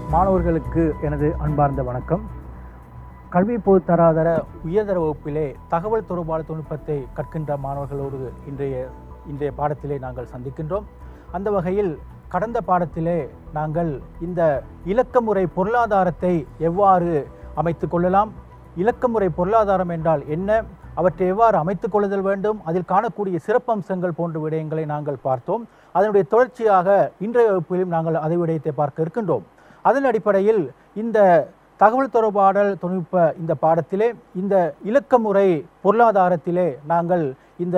மாணவர்களுக்கு எனது அன்பார்ந்த வணக்கம் கல்வி பொது தராதர உயர்தர வகுப்பிலே தகவல் தொடர்பான தொழில்நுட்பத்தை கற்கின்ற மாணவர்களோடு இன்றைய இன்றைய பாடத்திலே நாங்கள் சந்திக்கின்றோம் அந்த வகையில் கடந்த பாடத்திலே நாங்கள் இந்த இலக்கமுறை பொருளாதாரத்தை எவ்வாறு அமைத்துக் கொள்ளலாம் இலக்கமுறை பொருளாதாரம் என்றால் என்ன அவற்றை எவ்வாறு அமைத்துக் கொள்ளுதல் வேண்டும் அதில் காணக்கூடிய சிறப்பம்சங்கள் போன்ற விடயங்களை நாங்கள் பார்த்தோம் அதனுடைய தொடர்ச்சியாக இன்றைய வகுப்பிலும் நாங்கள் அதை விடயத்தை பார்க்க இருக்கின்றோம் அதன் அடிப்படையில் இந்த தகவல் தொடர்பாடல் தொழில்நுட்ப இந்த பாடத்திலே இந்த இலக்கமுறை பொருளாதாரத்திலே நாங்கள் இந்த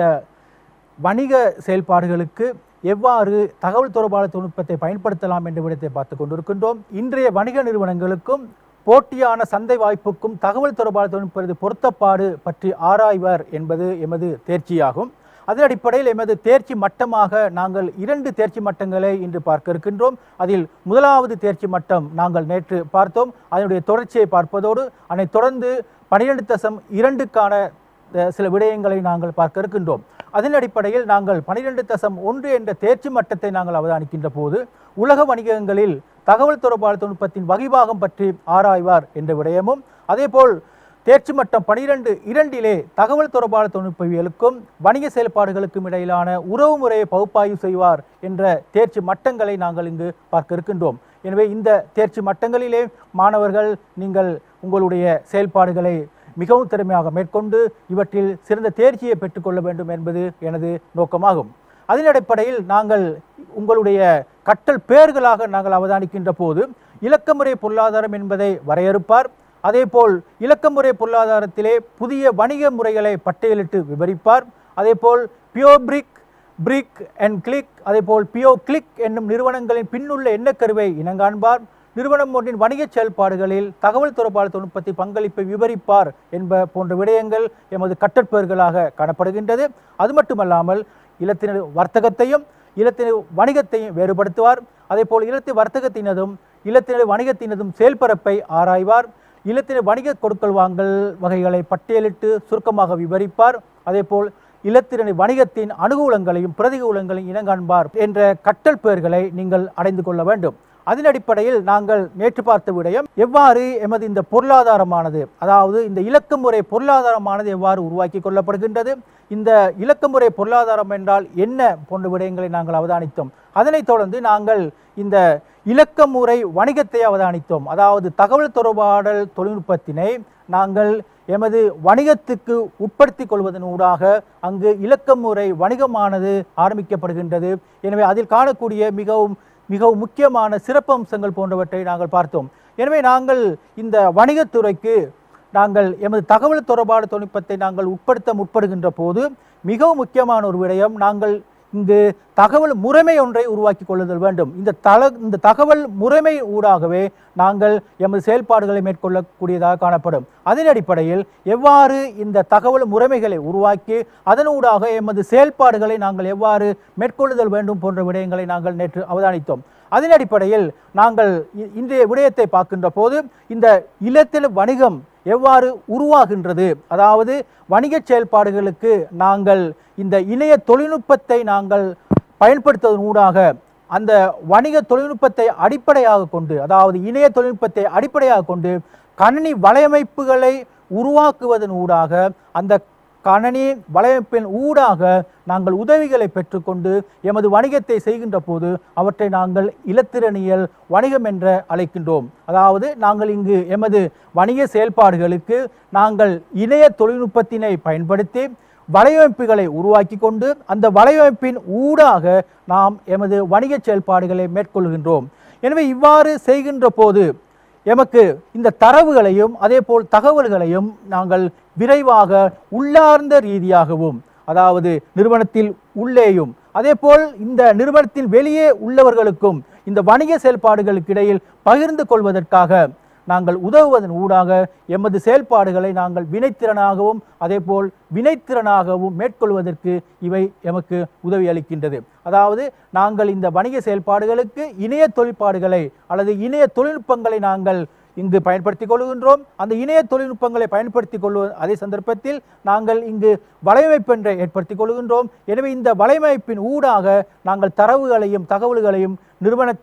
வணிக செயல்பாடுகளுக்கு எவ்வாறு தகவல் தொடர்பாடல் தொழில்நுட்பத்தை பயன்படுத்தலாம் என்ற விடத்தை பார்த்து கொண்டிருக்கின்றோம் இன்றைய வணிக நிறுவனங்களுக்கும் போட்டியான சந்தை வாய்ப்புக்கும் தகவல் தொடர்பாடல் தொழில்நுட்ப பொருத்தப்பாடு பற்றி ஆராய்வர் என்பது எமது தேர்ச்சியாகும் அதன் அடிப்படையில் எமது தேர்ச்சி மட்டமாக நாங்கள் இரண்டு தேர்ச்சி மட்டங்களை இன்று பார்க்க இருக்கின்றோம் அதில் முதலாவது தேர்ச்சி மட்டம் நாங்கள் நேற்று பார்த்தோம் அதனுடைய தொடர்ச்சியை பார்ப்பதோடு அதனைத் தொடர்ந்து பனிரெண்டு தசம் இரண்டுக்கான அஹ், சில விடயங்களை நாங்கள் பார்க்க இருக்கின்றோம் அதன் அடிப்படையில் நாங்கள் பனிரெண்டு தசம் ஒன்று என்ற தேர்ச்சி மட்டத்தை நாங்கள் அவதானிக்கின்ற போது உலக வணிகங்களில் தகவல் தொடர்பாடல் தொழில்நுட்பத்தின் வகைபாகம் பற்றி ஆராய்வார் என்ற விடயமும் அதேபோல் தேர்ச்சி மட்டம் பனிரெண்டு இரண்டிலே தகவல் தொடர்பாடல் தொழில்நுட்பவியலுக்கும் வணிக செயல்பாடுகளுக்கும் இடையிலான உறவு முறையை பகுப்பாய்வு செய்வார் என்ற தேர்ச்சி மட்டங்களை நாங்கள் இங்கு பார்க்க இருக்கின்றோம் எனவே இந்த தேர்ச்சி மட்டங்களிலே மாணவர்கள் நீங்கள் உங்களுடைய செயல்பாடுகளை மிகவும் திறமையாக மேற்கொண்டு இவற்றில் சிறந்த தேர்ச்சியை பெற்றுக்கொள்ள வேண்டும் என்பது எனது நோக்கமாகும் அதன் அடிப்படையில் நாங்கள் உங்களுடைய கற்றல் பெயர்களாக நாங்கள் அவதானிக்கின்ற போது இலக்கமுறை பொருளாதாரம் என்பதை வரையறுப்பார் அதேபோல் இலக்கமுறை பொருளாதாரத்திலே புதிய வணிக முறைகளை பட்டியலிட்டு விவரிப்பார் அதேபோல் பியோ பிரிக் பிரிக் அண்ட் கிளிக் அதேபோல் பியோ கிளிக் என்னும் நிறுவனங்களின் பின்னுள்ள எண்ணக்கருவை இனங்காண்பார் நிறுவனம் ஒன்றின் வணிக செயல்பாடுகளில் தகவல் தொடர்பாடல் தொழில்நுட்பத்தை பங்களிப்பை விவரிப்பார் என்ப போன்ற விடயங்கள் எமது கட்டற்பெயர்களாக காணப்படுகின்றது அது மட்டுமல்லாமல் இலத்தின வர்த்தகத்தையும் இலத்தின வணிகத்தையும் வேறுபடுத்துவார் அதேபோல் இலத்திய வர்த்தகத்தினதும் இலத்தின வணிகத்தினதும் செயல்பரப்பை ஆராய்வார் இலத்தின வணிக கொடுக்கல் வாங்கல் வகைகளை பட்டியலிட்டு சுருக்கமாக விவரிப்பார் அதேபோல் இலத்திரணி வணிகத்தின் அனுகூலங்களையும் பிரதிகூலங்களையும் இனங்காண்பார் என்ற கட்டல் பெயர்களை நீங்கள் அடைந்து கொள்ள வேண்டும் அதன் அடிப்படையில் நாங்கள் நேற்று பார்த்த விடயம் எவ்வாறு எமது இந்த பொருளாதாரமானது அதாவது இந்த இலக்கமுறை பொருளாதாரமானது எவ்வாறு உருவாக்கி கொள்ளப்படுகின்றது இந்த இலக்கமுறை பொருளாதாரம் என்றால் என்ன போன்ற விடயங்களை நாங்கள் அவதானித்தோம் அதனைத் தொடர்ந்து நாங்கள் இந்த இலக்கமுறை வணிகத்தை அவதானித்தோம் அதாவது தகவல் தொடர்பாடல் தொழில்நுட்பத்தினை நாங்கள் எமது வணிகத்துக்கு உட்படுத்திக் கொள்வதன் ஊடாக அங்கு இலக்கமுறை வணிகமானது ஆரம்பிக்கப்படுகின்றது எனவே அதில் காணக்கூடிய மிகவும் மிகவும் முக்கியமான சிறப்பம்சங்கள் போன்றவற்றை நாங்கள் பார்த்தோம் எனவே நாங்கள் இந்த வணிகத்துறைக்கு நாங்கள் எமது தகவல் தொடர்பான தொழில்நுட்பத்தை நாங்கள் உட்படுத்த முற்படுகின்ற போது மிகவும் முக்கியமான ஒரு விடயம் நாங்கள் இங்கு தகவல் முறைமை ஒன்றை உருவாக்கி கொள்ளுதல் வேண்டும் இந்த தல இந்த தகவல் முறைமை ஊடாகவே நாங்கள் எமது செயல்பாடுகளை மேற்கொள்ளக்கூடியதாக காணப்படும் அதன் அடிப்படையில் எவ்வாறு இந்த தகவல் முறைமைகளை உருவாக்கி அதனூடாக எமது செயல்பாடுகளை நாங்கள் எவ்வாறு மேற்கொள்ளுதல் வேண்டும் போன்ற விடயங்களை நாங்கள் நேற்று அவதானித்தோம் அதன் அடிப்படையில் நாங்கள் இ- இன்றைய விடயத்தை பார்க்கின்ற போது இந்த இலத்தில வணிகம் எவ்வாறு உருவாகின்றது அதாவது வணிக செயல்பாடுகளுக்கு நாங்கள் இந்த இணைய தொழில்நுட்பத்தை நாங்கள் பயன்படுத்துவதன் ஊடாக அந்த வணிக தொழில்நுட்பத்தை அடிப்படையாக கொண்டு அதாவது இணைய தொழில்நுட்பத்தை அடிப்படையாக கொண்டு கணினி வலையமைப்புகளை உருவாக்குவதன் ஊடாக அந்த கணனி வலையமைப்பின் ஊடாக நாங்கள் உதவிகளை பெற்றுக்கொண்டு எமது வணிகத்தை செய்கின்ற போது அவற்றை நாங்கள் இலத்திரனியல் வணிகம் என்று அழைக்கின்றோம் அதாவது நாங்கள் இங்கு எமது வணிக செயல்பாடுகளுக்கு நாங்கள் இணைய தொழில்நுட்பத்தினை பயன்படுத்தி வலையமைப்புகளை உருவாக்கி கொண்டு அந்த வலையமைப்பின் ஊடாக நாம் எமது வணிக செயல்பாடுகளை மேற்கொள்கின்றோம் எனவே இவ்வாறு செய்கின்ற போது எமக்கு இந்த தரவுகளையும் அதேபோல் தகவல்களையும் நாங்கள் விரைவாக உள்ளார்ந்த ரீதியாகவும் அதாவது நிறுவனத்தில் உள்ளேயும் அதேபோல் இந்த நிறுவனத்தின் வெளியே உள்ளவர்களுக்கும் இந்த வணிக செயல்பாடுகளுக்கு இடையில் பகிர்ந்து கொள்வதற்காக நாங்கள் உதவுவதன் ஊடாக எமது செயல்பாடுகளை நாங்கள் வினைத்திறனாகவும் அதேபோல் வினைத்திறனாகவும் மேற்கொள்வதற்கு இவை எமக்கு உதவி அளிக்கின்றது அதாவது நாங்கள் இந்த வணிக செயல்பாடுகளுக்கு இணைய தொழிற்பாடுகளை அல்லது இணைய தொழில்நுட்பங்களை நாங்கள் இங்கு பயன்படுத்திக் கொள்கின்றோம் அந்த இணைய தொழில்நுட்பங்களை பயன்படுத்திக் கொள்வ அதே சந்தர்ப்பத்தில் நாங்கள் இங்கு வலையமைப்பு ஒன்றை ஏற்படுத்திக் கொள்கின்றோம் எனவே இந்த வலையமைப்பின் ஊடாக நாங்கள் தரவுகளையும் தகவல்களையும் நிறுவனத்தின்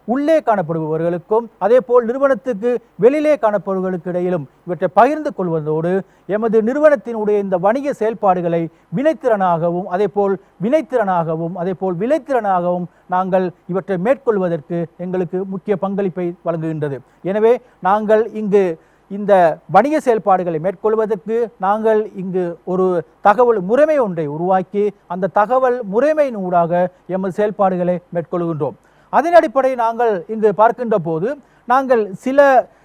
உள்ளே காணப்படுபவர்களுக்கும் அதே போல் நிறுவனத்துக்கு வெளியிலே காணப்படுபவர்களுக்கு இடையிலும் இவற்றை பகிர்ந்து கொள்வதோடு எமது நிறுவனத்தினுடைய இந்த வணிக செயல்பாடுகளை வினைத்திறனாகவும் அதே போல் வினைத்திறனாகவும் அதே போல் விளைத்திறனாகவும் நாங்கள் இவற்றை மேற்கொள்வதற்கு எங்களுக்கு முக்கிய பங்களிப்பை வழங்குகின்றது எனவே நாங்கள் இங்கு இந்த வணிக செயல்பாடுகளை மேற்கொள்வதற்கு நாங்கள் இங்கு ஒரு தகவல் முறைமை ஒன்றை உருவாக்கி அந்த தகவல் முறைமையின் ஊடாக எமது செயல்பாடுகளை மேற்கொள்கின்றோம் அதன் அடிப்படையில் நாங்கள் இங்கு பார்க்கின்ற போது நாங்கள் சில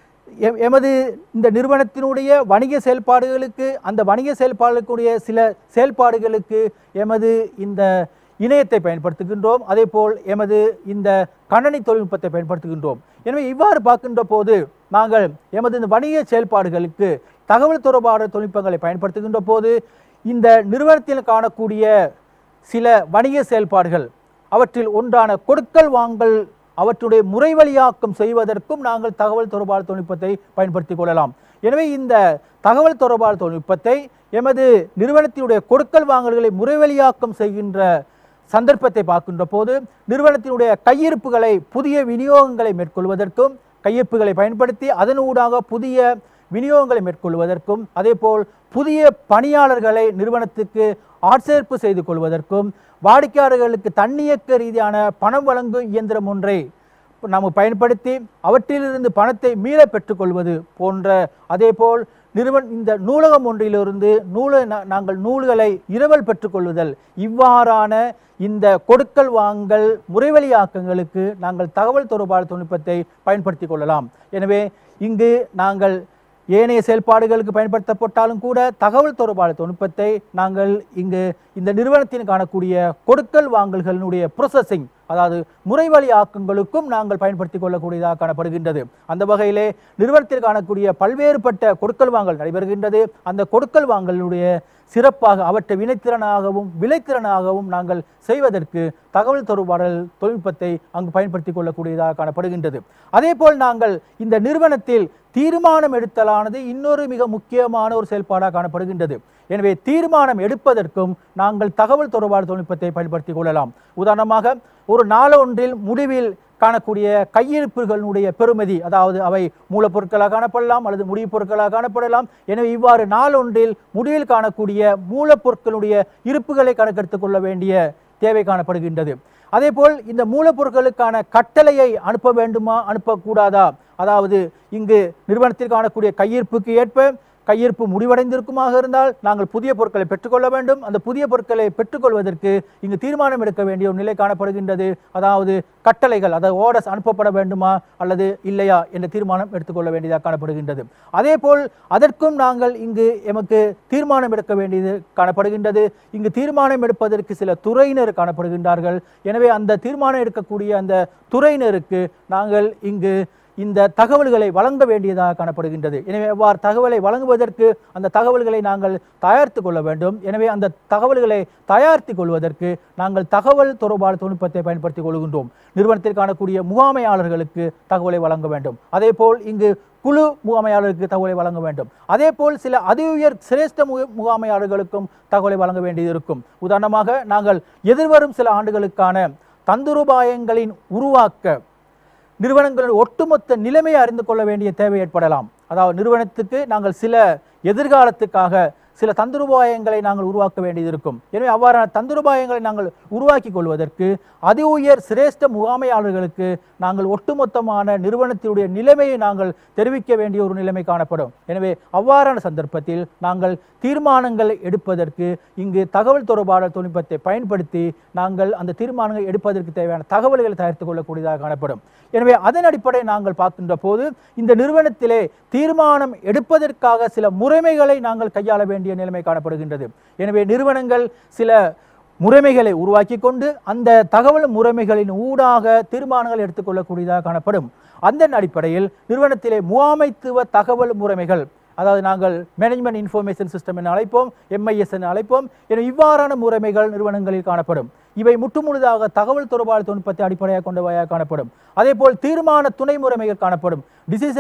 எ- எமது இந்த நிறுவனத்தினுடைய வணிக செயல்பாடுகளுக்கு அந்த வணிக செயல்பாடுகளுக்குரிய சில செயல்பாடுகளுக்கு எமது இந்த இணையத்தை பயன்படுத்துகின்றோம் அதே போல் எமது இந்த கணனி தொழில்நுட்பத்தை பயன்படுத்துகின்றோம் எனவே இவ்வாறு பார்க்கின்ற போது நாங்கள் எமது இந்த வணிக செயல்பாடுகளுக்கு தகவல் தொடர்பான தொழில்நுட்பங்களை பயன்படுத்துகின்ற போது இந்த நிறுவனத்தில் காணக்கூடிய சில வணிக செயல்பாடுகள் அவற்றில் ஒன்றான கொடுக்கல் வாங்கல் அவற்றுடைய முறைவழியாக்கம் செய்வதற்கும் நாங்கள் தகவல் தொடர்பான தொழில்நுட்பத்தை பயன்படுத்திக் கொள்ளலாம் எனவே இந்த தகவல் தொடர்பான தொழில்நுட்பத்தை எமது நிறுவனத்தினுடைய கொடுக்கல் வாங்கல்களை முறைவழியாக்கம் செய்கின்ற சந்தர்ப்பத்தை பார்க்கின்ற போது நிறுவனத்தினுடைய கையிருப்புகளை புதிய விநியோகங்களை மேற்கொள்வதற்கும் கையிருப்புகளை பயன்படுத்தி அதனூடாக புதிய விநியோகங்களை மேற்கொள்வதற்கும் அதேபோல் புதிய பணியாளர்களை நிறுவனத்துக்கு ஆட்சேர்ப்பு செய்து கொள்வதற்கும் வாடிக்கையாளர்களுக்கு தன்னியக்க ரீதியான பணம் வழங்கும் இயந்திரம் ஒன்றை நாம் பயன்படுத்தி அவற்றிலிருந்து பணத்தை மீள பெற்றுக்கொள்வது போன்ற அதேபோல் நிறுவன் இந்த நூலகம் ஒன்றிலிருந்து நூல நா- நாங்கள் நூல்களை இரவல் பெற்றுக்கொள்ளுதல் இவ்வாறான இந்த கொடுக்கல் வாங்கல் முறைவழியாக்கங்களுக்கு நாங்கள் தகவல் தொடர்பான தொழில்நுட்பத்தை பயன்படுத்திக் கொள்ளலாம் எனவே இங்கு நாங்கள் ஏனைய செயல்பாடுகளுக்கு பயன்படுத்தப்பட்டாலும் கூட தகவல் தொடர்பான தொழில்நுட்பத்தை நாங்கள் இங்கு இந்த நிறுவனத்தில் காணக்கூடிய கொடுக்கல் வாங்கல்களினுடைய ப்ரொசஸிங் அதாவது முறைவழி ஆக்கங்களுக்கும் நாங்கள் பயன்படுத்திக் கொள்ளக்கூடியதாக காணப்படுகின்றது அந்த வகையிலே நிறுவனத்தில் காணக்கூடிய பல்வேறுபட்ட கொடுக்கல் வாங்கல் நடைபெறுகின்றது அந்த கொடுக்கல் வாங்கலுடைய சிறப்பாக அவற்றை வினைத்திறனாகவும் விளைத்திறனாகவும் நாங்கள் செய்வதற்கு தகவல் தொடர்பாடல் தொழில்நுட்பத்தை அங்கு பயன்படுத்திக் கொள்ளக்கூடியதாக காணப்படுகின்றது அதேபோல் நாங்கள் இந்த நிறுவனத்தில் தீர்மானம் எடுத்தலானது இன்னொரு மிக முக்கியமான ஒரு செயல்பாடாக காணப்படுகின்றது எனவே தீர்மானம் எடுப்பதற்கும் நாங்கள் தகவல் தொடர்பான தொழில்நுட்பத்தை பயன்படுத்திக் கொள்ளலாம் உதாரணமாக ஒரு நாளொன்றில் முடிவில் காணக்கூடிய கையிருப்புகளுடைய பெறுமதி அதாவது அவை மூலப்பொருட்களாக காணப்படலாம் அல்லது முடிவுப் பொருட்களாக காணப்படலாம் எனவே இவ்வாறு நாளொன்றில் முடிவில் காணக்கூடிய மூலப்பொருட்களுடைய இருப்புகளை கணக்கெடுத்துக் கொள்ள வேண்டிய தேவை காணப்படுகின்றது அதேபோல் இந்த மூலப்பொருட்களுக்கான கட்டளையை அனுப்ப வேண்டுமா அனுப்பக்கூடாதா அதாவது இங்கு நிறுவனத்தில் காணக்கூடிய கையிருப்புக்கு ஏற்ப கையிருப்பு முடிவடைந்திருக்குமாக இருந்தால் நாங்கள் புதிய பொருட்களை பெற்றுக்கொள்ள வேண்டும் அந்த புதிய பொருட்களை பெற்றுக்கொள்வதற்கு இங்கு தீர்மானம் எடுக்க வேண்டிய ஒரு நிலை காணப்படுகின்றது அதாவது கட்டளைகள் அதாவது ஓர்டர்ஸ் அனுப்பப்பட வேண்டுமா அல்லது இல்லையா என்ற தீர்மானம் எடுத்துக்கொள்ள வேண்டியதாக காணப்படுகின்றது அதேபோல் அதற்கும் நாங்கள் இங்கு எமக்கு தீர்மானம் எடுக்க வேண்டியது காணப்படுகின்றது இங்கு தீர்மானம் எடுப்பதற்கு சில துறையினர் காணப்படுகின்றார்கள் எனவே அந்த தீர்மானம் எடுக்கக்கூடிய அந்த துறையினருக்கு நாங்கள் இங்கு இந்த தகவல்களை வழங்க வேண்டியதாக காணப்படுகின்றது எனவே அவ்வாறு தகவலை வழங்குவதற்கு அந்த தகவல்களை நாங்கள் தயாரித்து கொள்ள வேண்டும் எனவே அந்த தகவல்களை தயாரித்து கொள்வதற்கு நாங்கள் தகவல் தொடர்பான தொழில்நுட்பத்தை பயன்படுத்திக் கொள்கின்றோம் நிறுவனத்தில் காணக்கூடிய முகாமையாளர்களுக்கு தகவலை வழங்க வேண்டும் அதேபோல் இங்கு குழு முகாமையாளருக்கு தகவலை வழங்க வேண்டும் அதே போல் சில அதி உயர் சிரேஷ்ட மு- முகாமையாளர்களுக்கும் தகவலை வழங்க வேண்டியது இருக்கும் உதாரணமாக நாங்கள் எதிர்வரும் சில ஆண்டுகளுக்கான தந்துருபாயங்களின் உருவாக்க நிறுவனங்களின் ஒட்டுமொத்த நிலைமையை அறிந்து கொள்ள வேண்டிய தேவை ஏற்படலாம் அதாவது நிறுவனத்துக்கு நாங்கள் சில எதிர்காலத்துக்காக சில தந்துருபாயங்களை நாங்கள் உருவாக்க வேண்டியது இருக்கும் எனவே அவ்வாறான தந்துருபாயங்களை நாங்கள் உருவாக்கி கொள்வதற்கு அதி உயர் சிரேஷ்ட முகாமையாளர்களுக்கு நாங்கள் ஒட்டுமொத்தமான நிறுவனத்தினுடைய நிலைமையை நாங்கள் தெரிவிக்க வேண்டிய ஒரு நிலைமை காணப்படும் எனவே அவ்வாறான சந்தர்ப்பத்தில் நாங்கள் தீர்மானங்களை எடுப்பதற்கு இங்கு தகவல் தொடர்பான தொழில்நுட்பத்தை பயன்படுத்தி நாங்கள் அந்த தீர்மானங்களை எடுப்பதற்கு தேவையான தகவல்களை தயாரித்துக் கொள்ளக்கூடியதாக காணப்படும் எனவே அதன் அடிப்படையில் நாங்கள் பார்க்கின்ற போது இந்த நிறுவனத்திலே தீர்மானம் எடுப்பதற்காக சில முறைமைகளை நாங்கள் கையாள வேண்டிய நிலைமை காணப்படுகின்றது எனவே நிறுவனங்கள் சில முறைமைகளை உருவாக்கி கொண்டு அந்த தகவல் முறைமைகளின் ஊடாக தீர்மானங்கள் எடுத்துக்கொள்ளக்கூடியதாக காணப்படும் அந்த அடிப்படையில் நிறுவனத்திலே முகாமைத்துவ தகவல் முறைமைகள் அதாவது நாங்கள் மேனேஜ்மெண்ட் இன்ஃபர்மேஷன் சிஸ்டம் என அழைப்போம் எம்ஐஎஸ் என அழைப்போம் என இவ்வாறான முறைமைகள் நிறுவனங்களில் காணப்படும் இவை முற்றுமுழுதாக தகவல் தொடர்பான தொழில்நுட்பத்தை அடிப்படையாக கொண்டவையாக காணப்படும் அதேபோல் தீர்மான துணை முறைமைகள் காணப்படும் டிசிஷன்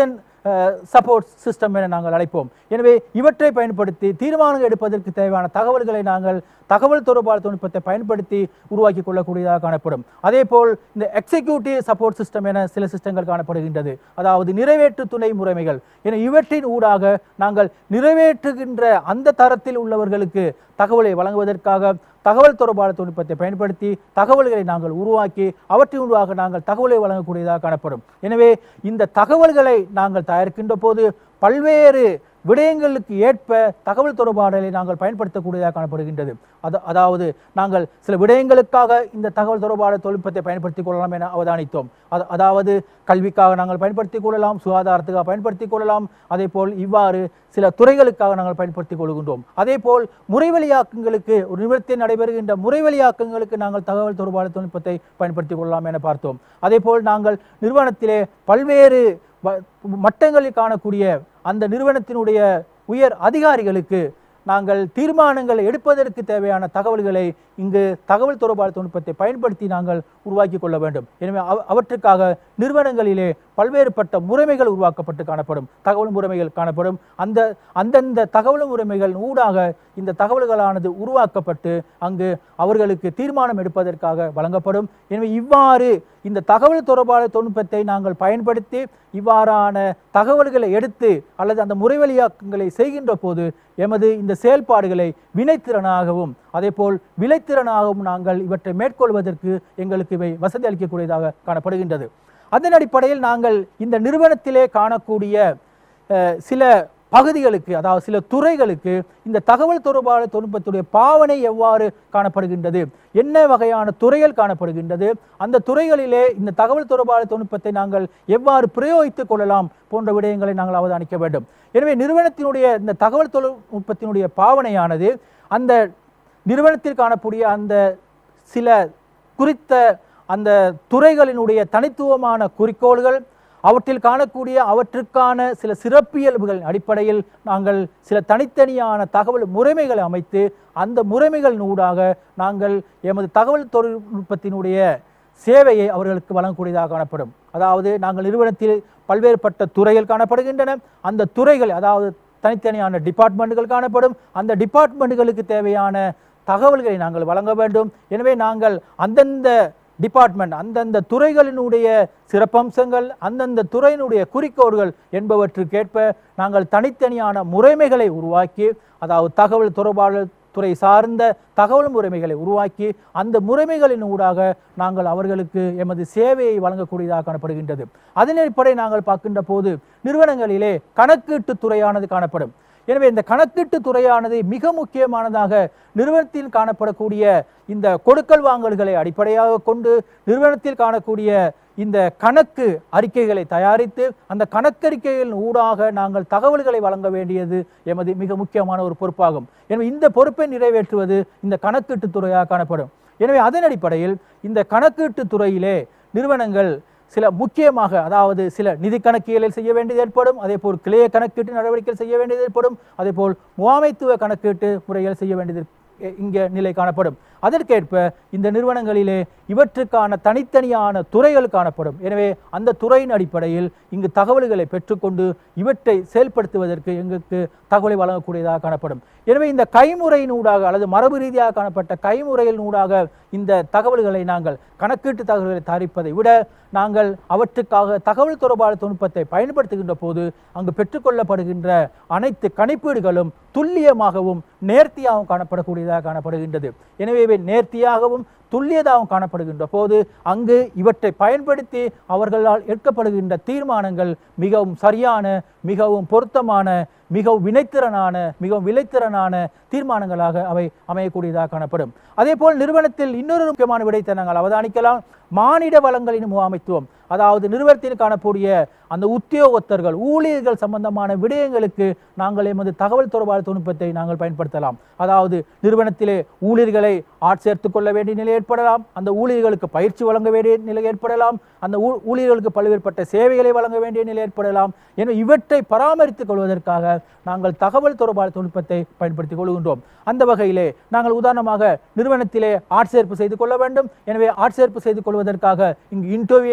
சப்போர்ட் சிஸ்டம் என நாங்கள் அழைப்போம் எனவே இவற்றை பயன்படுத்தி தீர்மானங்கள் எடுப்பதற்கு தேவையான தகவல்களை நாங்கள் தகவல் தொடர்பான தொழில்நுட்பத்தை பயன்படுத்தி உருவாக்கி கொள்ளக்கூடியதாக காணப்படும் அதே போல் இந்த எக்ஸிக்யூட்டிவ் சப்போர்ட் சிஸ்டம் என சில சிஸ்டங்கள் காணப்படுகின்றது அதாவது நிறைவேற்று துணை முறைமைகள் என இவற்றின் ஊடாக நாங்கள் நிறைவேற்றுகின்ற அந்த தரத்தில் உள்ளவர்களுக்கு தகவலை வழங்குவதற்காக தகவல் தொடர்பான தொழில்நுட்பத்தை பயன்படுத்தி தகவல்களை நாங்கள் உருவாக்கி அவற்றின் ஊடாக நாங்கள் தகவலை வழங்கக்கூடியதாக காணப்படும் எனவே இந்த தகவல்களை நாங்கள் தயாரிக்கின்ற போது பல்வேறு விடயங்களுக்கு ஏற்ப தகவல் தொடர்பாடலை நாங்கள் பயன்படுத்தக்கூடியதாக காணப்படுகின்றது அது அதாவது நாங்கள் சில விடயங்களுக்காக இந்த தகவல் தொடர்பாட தொழில்நுட்பத்தை பயன்படுத்திக் கொள்ளலாம் என அவதானித்தோம் அது அதாவது கல்விக்காக நாங்கள் பயன்படுத்திக் கொள்ளலாம் சுகாதாரத்துக்காக பயன்படுத்திக் கொள்ளலாம் அதே போல் இவ்வாறு சில துறைகளுக்காக நாங்கள் பயன்படுத்திக் கொள்கின்றோம் அதே போல் முறைவழியாக்கங்களுக்கு ஒரு நிமிடத்தில் நடைபெறுகின்ற முறைவழியாக்கங்களுக்கு நாங்கள் தகவல் தொடர்பான தொழில்நுட்பத்தை பயன்படுத்திக் கொள்ளலாம் என பார்த்தோம் அதே போல் நாங்கள் நிறுவனத்திலே பல்வேறு வ- மட்டங்களில் காணக்கூடிய அந்த நிறுவனத்தினுடைய உயர் அதிகாரிகளுக்கு நாங்கள் தீர்மானங்கள் எடுப்பதற்கு தேவையான தகவல்களை இங்கு தகவல் தொடர்பான தொழில்நுட்பத்தை பயன்படுத்தி நாங்கள் உருவாக்கி கொள்ள வேண்டும் எனவே அவ- அவற்றுக்காக நிறுவனங்களிலே பல்வேறுபட்ட முறைமைகள் உருவாக்கப்பட்டு காணப்படும் தகவல் முறைமைகள் காணப்படும் அந்த அந்தந்த தகவல் முறைமைகள் ஊடாக இந்த தகவல்களானது உருவாக்கப்பட்டு அங்கு அவர்களுக்கு தீர்மானம் எடுப்பதற்காக வழங்கப்படும் எனவே இவ்வாறு இந்த தகவல் தொடர்பான தொழில்நுட்பத்தை நாங்கள் பயன்படுத்தி இவ்வாறான தகவல்களை எடுத்து அல்லது அந்த முறைவழியாக்கங்களை செய்கின்ற போது எமது இந்த செயல்பாடுகளை வினைத்திறனாகவும் அதேபோல் விளைத்திறனாகவும் நாங்கள் இவற்றை மேற்கொள்வதற்கு எங்களுக்கு இவை வசதி அளிக்கக்கூடியதாக காணப்படுகின்றது அதன் அடிப்படையில் நாங்கள் இந்த நிறுவனத்திலே காணக்கூடிய அஹ், சில பகுதிகளுக்கு அதாவது சில துறைகளுக்கு இந்த தகவல் தொடர்பான தொழில்நுட்பத்துடைய பாவனை எவ்வாறு காணப்படுகின்றது என்ன வகையான துறைகள் காணப்படுகின்றது அந்த துறைகளிலே இந்த தகவல் தொடர்பான தொழில்நுட்பத்தை நாங்கள் எவ்வாறு பிரயோகித்துக் கொள்ளலாம் போன்ற விடயங்களை நாங்கள் அவதானிக்க வேண்டும் எனவே நிறுவனத்தினுடைய இந்த தகவல் தொழில்நுட்பத்தினுடைய பாவனையானது அந்த நிறுவனத்தில் காணக்கூடிய அந்த சில குறித்த அந்த துறைகளினுடைய தனித்துவமான குறிக்கோள்கள் அவற்றில் காணக்கூடிய அவற்றுக்கான சில சிறப்பியல்புகள் அடிப்படையில் நாங்கள் சில தனித்தனியான தகவல் முறைமைகளை அமைத்து அந்த முறைமைகள் ஊடாக நாங்கள் எமது தகவல் தொழில்நுட்பத்தினுடைய சேவையை அவர்களுக்கு வழங்கக்கூடியதாக காணப்படும் அதாவது நாங்கள் நிறுவனத்தில் பல்வேறுபட்ட துறைகள் காணப்படுகின்றன அந்த துறைகள் அதாவது தனித்தனியான டிபார்ட்மெண்ட்டுகள் காணப்படும் அந்த டிபார்ட்மெண்ட்டுகளுக்கு தேவையான தகவல்களை நாங்கள் வழங்க வேண்டும் எனவே நாங்கள் அந்தந்த டிபார்ட்மெண்ட் அந்தந்த துறைகளினுடைய சிறப்பம்சங்கள் அந்தந்த துறையினுடைய குறிக்கோள்கள் என்பவற்றுக்கேற்ப நாங்கள் தனித்தனியான முறைமைகளை உருவாக்கி அதாவது தகவல் தொடர்பாளர் துறை சார்ந்த தகவல் முறைமைகளை உருவாக்கி அந்த முறைமைகளின் ஊடாக நாங்கள் அவர்களுக்கு எமது சேவையை வழங்கக்கூடியதாக காணப்படுகின்றது அதன் அடிப்படை நாங்கள் பார்க்கின்ற போது நிறுவனங்களிலே கணக்கீட்டு துறையானது காணப்படும் எனவே இந்த கணக்கீட்டு துறையானது மிக முக்கியமானதாக நிறுவனத்தில் காணப்படக்கூடிய இந்த கொடுக்கல் வாங்கல்களை அடிப்படையாக கொண்டு நிறுவனத்தில் காணக்கூடிய இந்த கணக்கு அறிக்கைகளை தயாரித்து அந்த கணக்கறிக்கைகளின் ஊடாக நாங்கள் தகவல்களை வழங்க வேண்டியது எமது மிக முக்கியமான ஒரு பொறுப்பாகும் எனவே இந்த பொறுப்பை நிறைவேற்றுவது இந்த கணக்கீட்டு துறையாக காணப்படும் எனவே அதன் அடிப்படையில் இந்த கணக்கீட்டு துறையிலே நிறுவனங்கள் சில முக்கியமாக அதாவது சில நிதி கணக்கியலை செய்ய வேண்டியது ஏற்படும் அதே போல் கிளைய கணக்கீட்டு நடவடிக்கைகள் செய்ய வேண்டியது ஏற்படும் அதே போல் முகாமைத்துவ கணக்கீட்டு முறைகள் செய்ய வேண்டியது இ- இங்கே நிலை காணப்படும் அதற்கேற்ப இந்த நிறுவனங்களிலே இவற்றுக்கான தனித்தனியான துறைகள் காணப்படும் எனவே அந்த துறையின் அடிப்படையில் இங்கு தகவல்களை பெற்றுக்கொண்டு இவற்றை செயல்படுத்துவதற்கு எங்களுக்கு தகவலை வழங்கக்கூடியதாக காணப்படும் எனவே இந்த கைமுறையின் ஊடாக அல்லது மரபு ரீதியாக காணப்பட்ட கைமுறையின் ஊடாக இந்த தகவல்களை நாங்கள் கணக்கீட்டு தகவல்களை தயாரிப்பதை விட நாங்கள் அவற்றுக்காக தகவல் தொடர்பான தொழில்நுட்பத்தை பயன்படுத்துகின்ற போது அங்கு பெற்றுக்கொள்ளப்படுகின்ற அனைத்து கணிப்பீடுகளும் துல்லியமாகவும் நேர்த்தியாகவும் காணப்படக்கூடியதாக காணப்படுகின்றது எனவே இவை நேர்த்தியாகவும் துல்லியதாகவும் காணப்படுகின்ற போது அங்கு இவற்றை பயன்படுத்தி அவர்களால் எடுக்கப்படுகின்ற தீர்மானங்கள் மிகவும் சரியான மிகவும் பொருத்தமான மிகவும் வினைத்திறனான மிகவும் விளைத்திறனான தீர்மானங்களாக அவை அமையக்கூடியதாக காணப்படும் அதே போல் நிறுவனத்தில் இன்னொரு முக்கியமான விடயத்தை நாங்கள் அவதானிக்கலாம் மானிட வளங்களின் முகாமைத்துவம் அதாவது நிறுவனத்தில் காணக்கூடிய அந்த உத்தியோகத்தர்கள் ஊழியர்கள் சம்பந்தமான விடயங்களுக்கு நாங்கள் எமது தகவல் தொடர்பான தொழில்நுட்பத்தை நாங்கள் பயன்படுத்தலாம் அதாவது நிறுவனத்திலே ஊழியர்களை ஆட்சேர்த்துக் கொள்ள வேண்டிய நிலை ஏற்படலாம் அந்த ஊழியர்களுக்கு பயிற்சி வழங்க வேண்டிய நிலை ஏற்படலாம் அந்த ஊ- ஊழியர்களுக்கு பல்வேறுபட்ட சேவைகளை வழங்க வேண்டிய நிலை ஏற்படலாம் எனவே இவற்றை பராமரித்துக் கொள்வதற்காக நாங்கள் தகவல் தொடர்பான தொழில்நுட்பத்தை பயன்படுத்திக் கொள்கின்றோம் அந்த வகையிலே நாங்கள் உதாரணமாக நிறுவனத்திலே ஆட்சேர்ப்பு செய்து கொள்ள வேண்டும் எனவே ஆட்சேர்ப்பு செய்து கொள்வதற்காக இங்கு இன்டர்வியூவை நடத்த வேண்டும்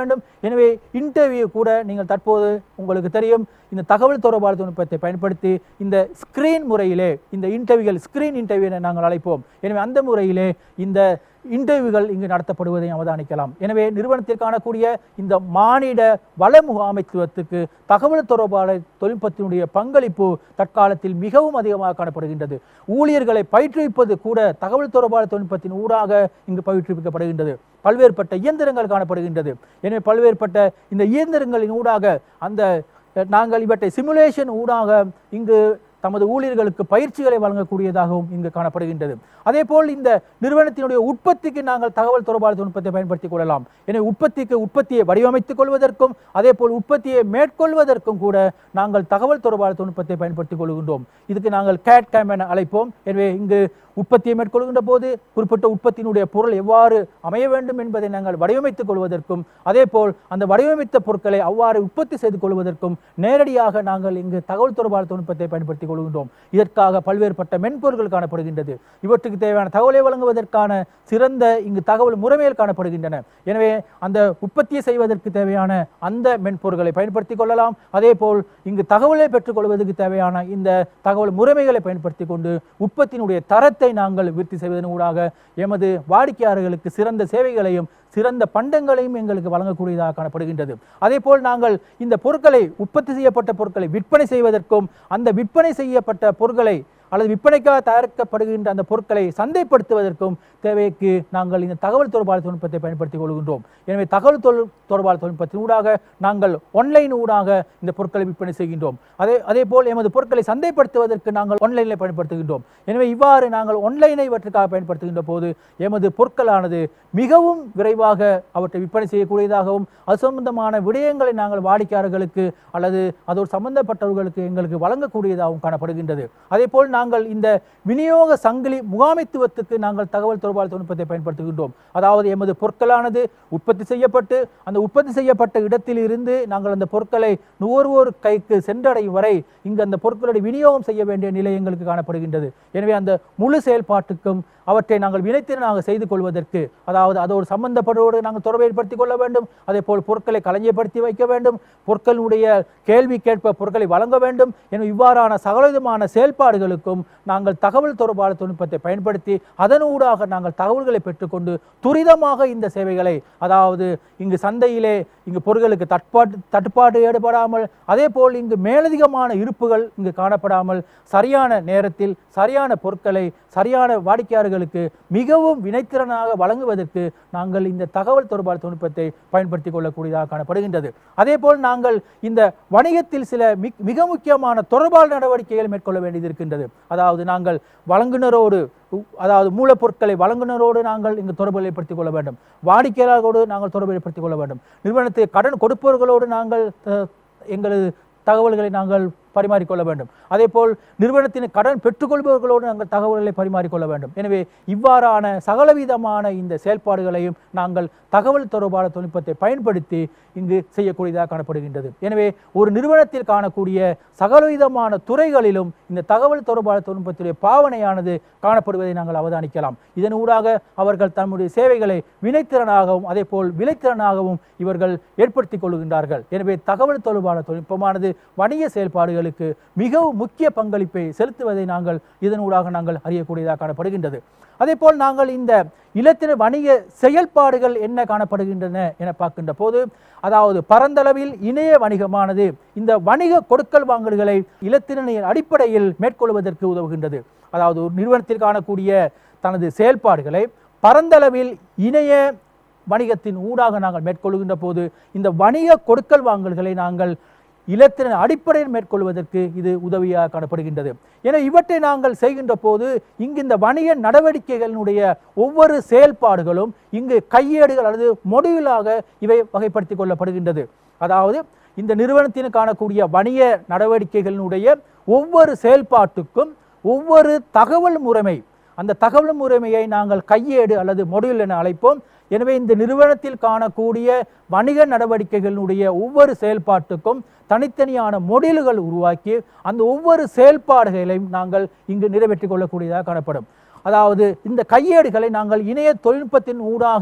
வேண்டும் எனவே இன்டர்வியூ கூட நீங்கள் தற்போது உங்களுக்கு தெரியும் இந்த தகவல் தொடர்பாளர் தொழில்நுட்பத்தை பயன்படுத்தி இந்த ஸ்கிரீன் முறையிலே இந்த இன்டர்வியூகள் ஸ்கிரீன் இன்டர்வியூ என நாங்கள் அழைப்போம் எனவே அந்த முறையிலே இந்த இன்டர்வியூகள் இங்கு நடத்தப்படுவதை அவதானிக்கலாம் எனவே நிறுவனத்தில் காணக்கூடிய இந்த மானிட வள முகாமைத்துவத்துக்கு தகவல் தொடர்பாளர் தொழில்நுட்பத்தினுடைய பங்களிப்பு தற்காலத்தில் மிகவும் அதிகமாக காணப்படுகின்றது ஊழியர்களை பயிற்றுவிப்பது கூட தகவல் தொடர்பாளர் தொழில்நுட்பத்தின் ஊடாக இங்கு பயிற்றுவிக்கப்படுகின்றது பல்வேறுபட்ட இயந்திரங்கள் காணப்படுகின்றது எனவே பல்வேறுபட்ட இந்த இயந்திரங்களின் ஊடாக அந்த அஹ், நாங்கள் இவற்றை சிமுலேஷன் ஊடாக இங்கு தமது ஊழியர்களுக்கு பயிற்சிகளை வழங்கக்கூடியதாகவும் இங்கு காணப்படுகின்றது அதேபோல் இந்த நிறுவனத்தினுடைய உற்பத்திக்கு நாங்கள் தகவல் தொடர்பாளர் தொழில்நுட்பத்தை பயன்படுத்திக் கொள்ளலாம் எனவே உற்பத்திக்கு உற்பத்தியை வடிவமைத்துக் கொள்வதற்கும் அதேபோல் உற்பத்தியை மேற்கொள்வதற்கும் கூட நாங்கள் தகவல் தொடர்பாளர் தொழில்நுட்பத்தை பயன்படுத்திக் கொள்கின்றோம் இதுக்கு நாங்கள் கேட் கேம் என அழைப்போம் எனவே இங்கு உற்பத்தியை மேற்கொள்கின்ற போது குறிப்பிட்ட உற்பத்தியினுடைய பொருள் எவ்வாறு அமைய வேண்டும் என்பதை நாங்கள் வடிவமைத்துக் கொள்வதற்கும் அதேபோல் அந்த வடிவமைத்த பொருட்களை அவ்வாறு உற்பத்தி செய்து கொள்வதற்கும் நேரடியாக நாங்கள் இங்கு தகவல் தொடர்பாளர் தொழில்நுட்பத்தை பயன்படுத்திக் கொள்கின்றோம் இதற்காக பல்வேறுபட்ட மென்பொருட்கள் காணப்படுகின்றது இவற்றுக்கு தேவையான தகவலை வழங்குவதற்கான சிறந்த இங்கு தகவல் முறைமைகள் காணப்படுகின்றன எனவே அந்த உற்பத்தியை செய்வதற்கு தேவையான அந்த மென்பொருட்களை பயன்படுத்திக் கொள்ளலாம் அதேபோல் இங்கு தகவலை பெற்றுக்கொள்வதற்கு தேவையான இந்த தகவல் முறைமைகளை பயன்படுத்தி கொண்டு உற்பத்தியினுடைய தரத்தை நாங்கள் விருத்தி செய்வதன் ஊடாக எமது வாடிக்கையாளர்களுக்கு சிறந்த சேவைகளையும் சிறந்த பண்டங்களையும் எங்களுக்கு வழங்கக்கூடியதாக காணப்படுகின்றது அதேபோல் நாங்கள் இந்த பொருட்களை உற்பத்தி செய்யப்பட்ட பொருட்களை விற்பனை செய்வதற்கும் அந்த விற்பனை செய்யப்பட்ட பொருட்களை அல்லது விற்பனைக்காக தயாரிக்கப்படுகின்ற அந்த பொருட்களை சந்தைப்படுத்துவதற்கும் தேவைக்கு நாங்கள் இந்த தகவல் தொடர்பாளர் தொழில்நுட்பத்தை பயன்படுத்திக் கொள்கின்றோம் எனவே தகவல் தொழில் தொடர்பாளர் தொழில்நுட்பத்தின் ஊடாக நாங்கள் ஒன்லைன் ஊடாக இந்த பொருட்களை விற்பனை செய்கின்றோம் அதே அதே போல் எமது பொருட்களை சந்தைப்படுத்துவதற்கு நாங்கள் ஒன்லைனில் பயன்படுத்துகின்றோம் எனவே இவ்வாறு நாங்கள் ஒன்லைனை இவற்றுக்காக பயன்படுத்துகின்ற போது எமது பொருட்களானது மிகவும் விரைவாக அவற்றை விற்பனை செய்யக்கூடியதாகவும் அது சம்பந்தமான விடயங்களை நாங்கள் வாடிக்கையாளர்களுக்கு அல்லது அதோடு சம்பந்தப்பட்டவர்களுக்கு எங்களுக்கு வழங்கக்கூடியதாகவும் காணப்படுகின்றது அதேபோல் நாங்கள் இந்த விநியோக சங்கிலி முகாமைத்துவத்துக்கு நாங்கள் தகவல் தொடர்பாளர் தொழில்நுட்பத்தை பயன்படுத்துகின்றோம் அதாவது எமது பொருட்களானது உற்பத்தி செய்யப்பட்டு அந்த உற்பத்தி செய்யப்பட்ட இடத்தில் இருந்து நாங்கள் அந்த பொருட்களை நுகர்வோர் கைக்கு சென்றடையும் வரை இங்கு அந்த பொருட்களுடைய விநியோகம் செய்ய வேண்டிய நிலை எங்களுக்கு காணப்படுகின்றது எனவே அந்த முழு செயல்பாட்டுக்கும் அவற்றை நாங்கள் வினைத்திறனாக செய்து கொள்வதற்கு அதாவது அதோடு சம்பந்தப்படுவோடு நாங்கள் தொடர்பை ஏற்படுத்திக் கொள்ள வேண்டும் அதே போல் பொருட்களை களஞ்சியப்படுத்தி வைக்க வேண்டும் பொருட்களுடைய கேள்வி கேட்ப பொருட்களை வழங்க வேண்டும் என இவ்வாறான சகலவிதமான செயல்பாடுகளுக்கும் நாங்கள் தகவல் தொடர்பாளர் தொழில்நுட்பத்தை பயன்படுத்தி அதனூடாக நாங்கள் தகவல்களை பெற்றுக்கொண்டு துரிதமாக இந்த சேவைகளை அதாவது இங்கு சந்தையிலே இங்கு பொருட்களுக்கு தட்பாட்டு தட்டுப்பாடு ஏற்படாமல் அதே போல் இங்கு மேலதிகமான இருப்புகள் இங்கு காணப்படாமல் சரியான நேரத்தில் சரியான பொருட்களை சரியான வாடிக்கையாளர்களுக்கு மிகவும் வினைத்திறனாக வழங்குவதற்கு நாங்கள் இந்த தகவல் தொடர்பாளர் தொழில்நுட்பத்தை பயன்படுத்திக் கொள்ளக்கூடியதாக காணப்படுகின்றது அதே போல் நாங்கள் இந்த வணிகத்தில் சில மிக்- மிக முக்கியமான தொடர்பால் நடவடிக்கைகள் மேற்கொள்ள வேண்டியது இருக்கின்றது அதாவது நாங்கள் வழங்குனரோடு உ- அதாவது மூலப்பொருட்களை வழங்குனரோடு நாங்கள் இங்கு தொடர்பு ஏற்படுத்திக் கொள்ள வேண்டும் வாடிக்கையாளர்களோடு நாங்கள் தொடர்பு ஏற்படுத்திக் கொள்ள வேண்டும் நிறுவனத்துக்கு கடன் கொடுப்பவர்களோடு நாங்கள் அஹ், எங்களது தகவல்களை நாங்கள் பரிமாறிக்கொள்ள வேண்டும் அதேபோல் நிறுவனத்தின் கடன் பெற்றுக்கொள்பவர்களோடு நாங்கள் தகவல்களை பரிமாறிக்கொள்ள வேண்டும் எனவே இவ்வாறான சகலவிதமான இந்த செயல்பாடுகளையும் நாங்கள் தகவல் தொடர்பாளர் தொழில்நுட்பத்தை பயன்படுத்தி இங்கு செய்யக்கூடியதாக காணப்படுகின்றது எனவே ஒரு நிறுவனத்தில் காணக்கூடிய சகலவிதமான துறைகளிலும் இந்த தகவல் தொடர்பாளர் தொழில்நுட்பத்துடைய பாவனையானது காணப்படுவதை நாங்கள் அவதானிக்கலாம் இதன் ஊடாக அவர்கள் தம்முடைய சேவைகளை வினைத்திறனாகவும் அதே போல் விலைத்திறனாகவும் இவர்கள் ஏற்படுத்திக் கொள்கின்றார்கள் எனவே தகவல் தொடர்பான தொழில்நுட்பமானது வணிக செயல்பாடுகளுக்கு மிகவும் முக்கிய பங்களிப்பை செலுத்துவதை நாங்கள் இதனூடாக நாங்கள் அறியக்கூடியதாக காணப்படுகின்றது அதே போல் நாங்கள் இந்த இலத்தின வணிக செயல்பாடுகள் என்ன காணப்படுகின்றன என பார்க்கின்ற போது அதாவது பரந்தளவில் இணைய வணிகமானது இந்த வணிக கொடுக்கல் வாங்கல்களை இலத்திரனின் அடிப்படையில் மேற்கொள்வதற்கு உதவுகின்றது அதாவது ஒரு நிறுவனத்தில் காணக்கூடிய தனது செயல்பாடுகளை பரந்தளவில் இணைய வணிகத்தின் ஊடாக நாங்கள் மேற்கொள்கின்ற போது இந்த வணிக கொடுக்கல் வாங்கல்களை நாங்கள் இலத்திரன் அடிப்படையில் மேற்கொள்வதற்கு இது உதவியாக காணப்படுகின்றது என இவற்றை நாங்கள் செய்கின்ற போது இங்கு இந்த வணிக நடவடிக்கைகளினுடைய ஒவ்வொரு செயல்பாடுகளும் இங்கு கையேடுகள் அல்லது மொடியூலாக இவை வகைப்படுத்திக் கொள்ளப்படுகின்றது அதாவது இந்த நிறுவனத்தில் காணக்கூடிய வணிக நடவடிக்கைகளினுடைய ஒவ்வொரு செயல்பாட்டுக்கும் ஒவ்வொரு தகவல் முறைமை அந்த தகவல் முறைமையை நாங்கள் கையேடு அல்லது மொடியூல் என அழைப்போம் எனவே இந்த நிறுவனத்தில் காணக்கூடிய வணிக நடவடிக்கைகளினுடைய ஒவ்வொரு செயல்பாட்டுக்கும் தனித்தனியான மொடியூல்கள் உருவாக்கி அந்த ஒவ்வொரு செயல்பாடுகளையும் நாங்கள் இங்கு நிறைவேற்றிக் கொள்ளக்கூடியதாக காணப்படும் அதாவது இந்த கையேடுகளை நாங்கள் இணைய தொழில்நுட்பத்தின் ஊடாக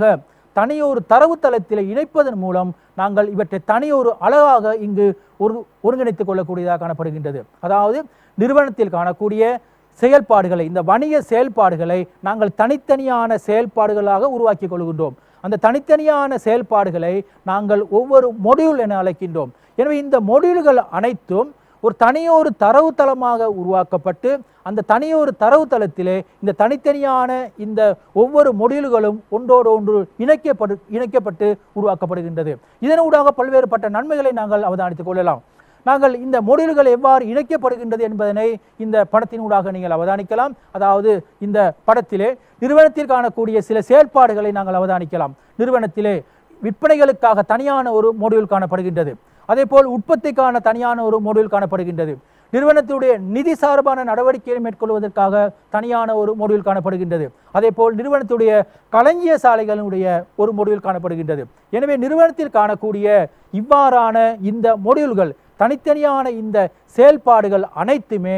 தனியொரு தரவுத்தளத்தில் இணைப்பதன் மூலம் நாங்கள் இவற்றை தனியொரு அழகாக இங்கு ஒரு ஒருங்கிணைத்துக் கொள்ளக்கூடியதாக காணப்படுகின்றது அதாவது நிறுவனத்தில் காணக்கூடிய செயல்பாடுகளை இந்த வணிக செயல்பாடுகளை நாங்கள் தனித்தனியான செயல்பாடுகளாக உருவாக்கி கொள்கின்றோம் அந்த தனித்தனியான செயல்பாடுகளை நாங்கள் ஒவ்வொரு மொடியூல் என அழைக்கின்றோம் எனவே இந்த மொடியூல்கள் அனைத்தும் ஒரு தனியொரு தரவுத்தளமாக உருவாக்கப்பட்டு அந்த தனியொரு தரவுத்தளத்திலே இந்த தனித்தனியான இந்த ஒவ்வொரு மொடியூல்களும் ஒன்றோடு ஒன்று இணைக்கப்படு இணைக்கப்பட்டு உருவாக்கப்படுகின்றது இதனூடாக பல்வேறுபட்ட நன்மைகளை நாங்கள் அவதானித்துக் கொள்ளலாம் நாங்கள் இந்த மொடியூல்கள் எவ்வாறு இணைக்கப்படுகின்றது என்பதனை இந்த படத்தினூடாக நீங்கள் அவதானிக்கலாம் அதாவது இந்த படத்திலே நிறுவனத்தில் காணக்கூடிய சில செயல்பாடுகளை நாங்கள் அவதானிக்கலாம் நிறுவனத்திலே விற்பனைகளுக்காக தனியான ஒரு மொடியூல் காணப்படுகின்றது அதேபோல் உற்பத்திக்கான தனியான ஒரு மொடியூல் காணப்படுகின்றது நிறுவனத்துடைய நிதி சார்பான நடவடிக்கைகளை மேற்கொள்வதற்காக தனியான ஒரு மொடியூல் காணப்படுகின்றது அதேபோல் நிறுவனத்துடைய களஞ்சிய சாலைகளுடைய ஒரு மொடியூல் காணப்படுகின்றது எனவே நிறுவனத்தில் காணக்கூடிய இவ்வாறான இந்த மொடியூல்கள் தனித்தனியான இந்த செயல்பாடுகள் அனைத்துமே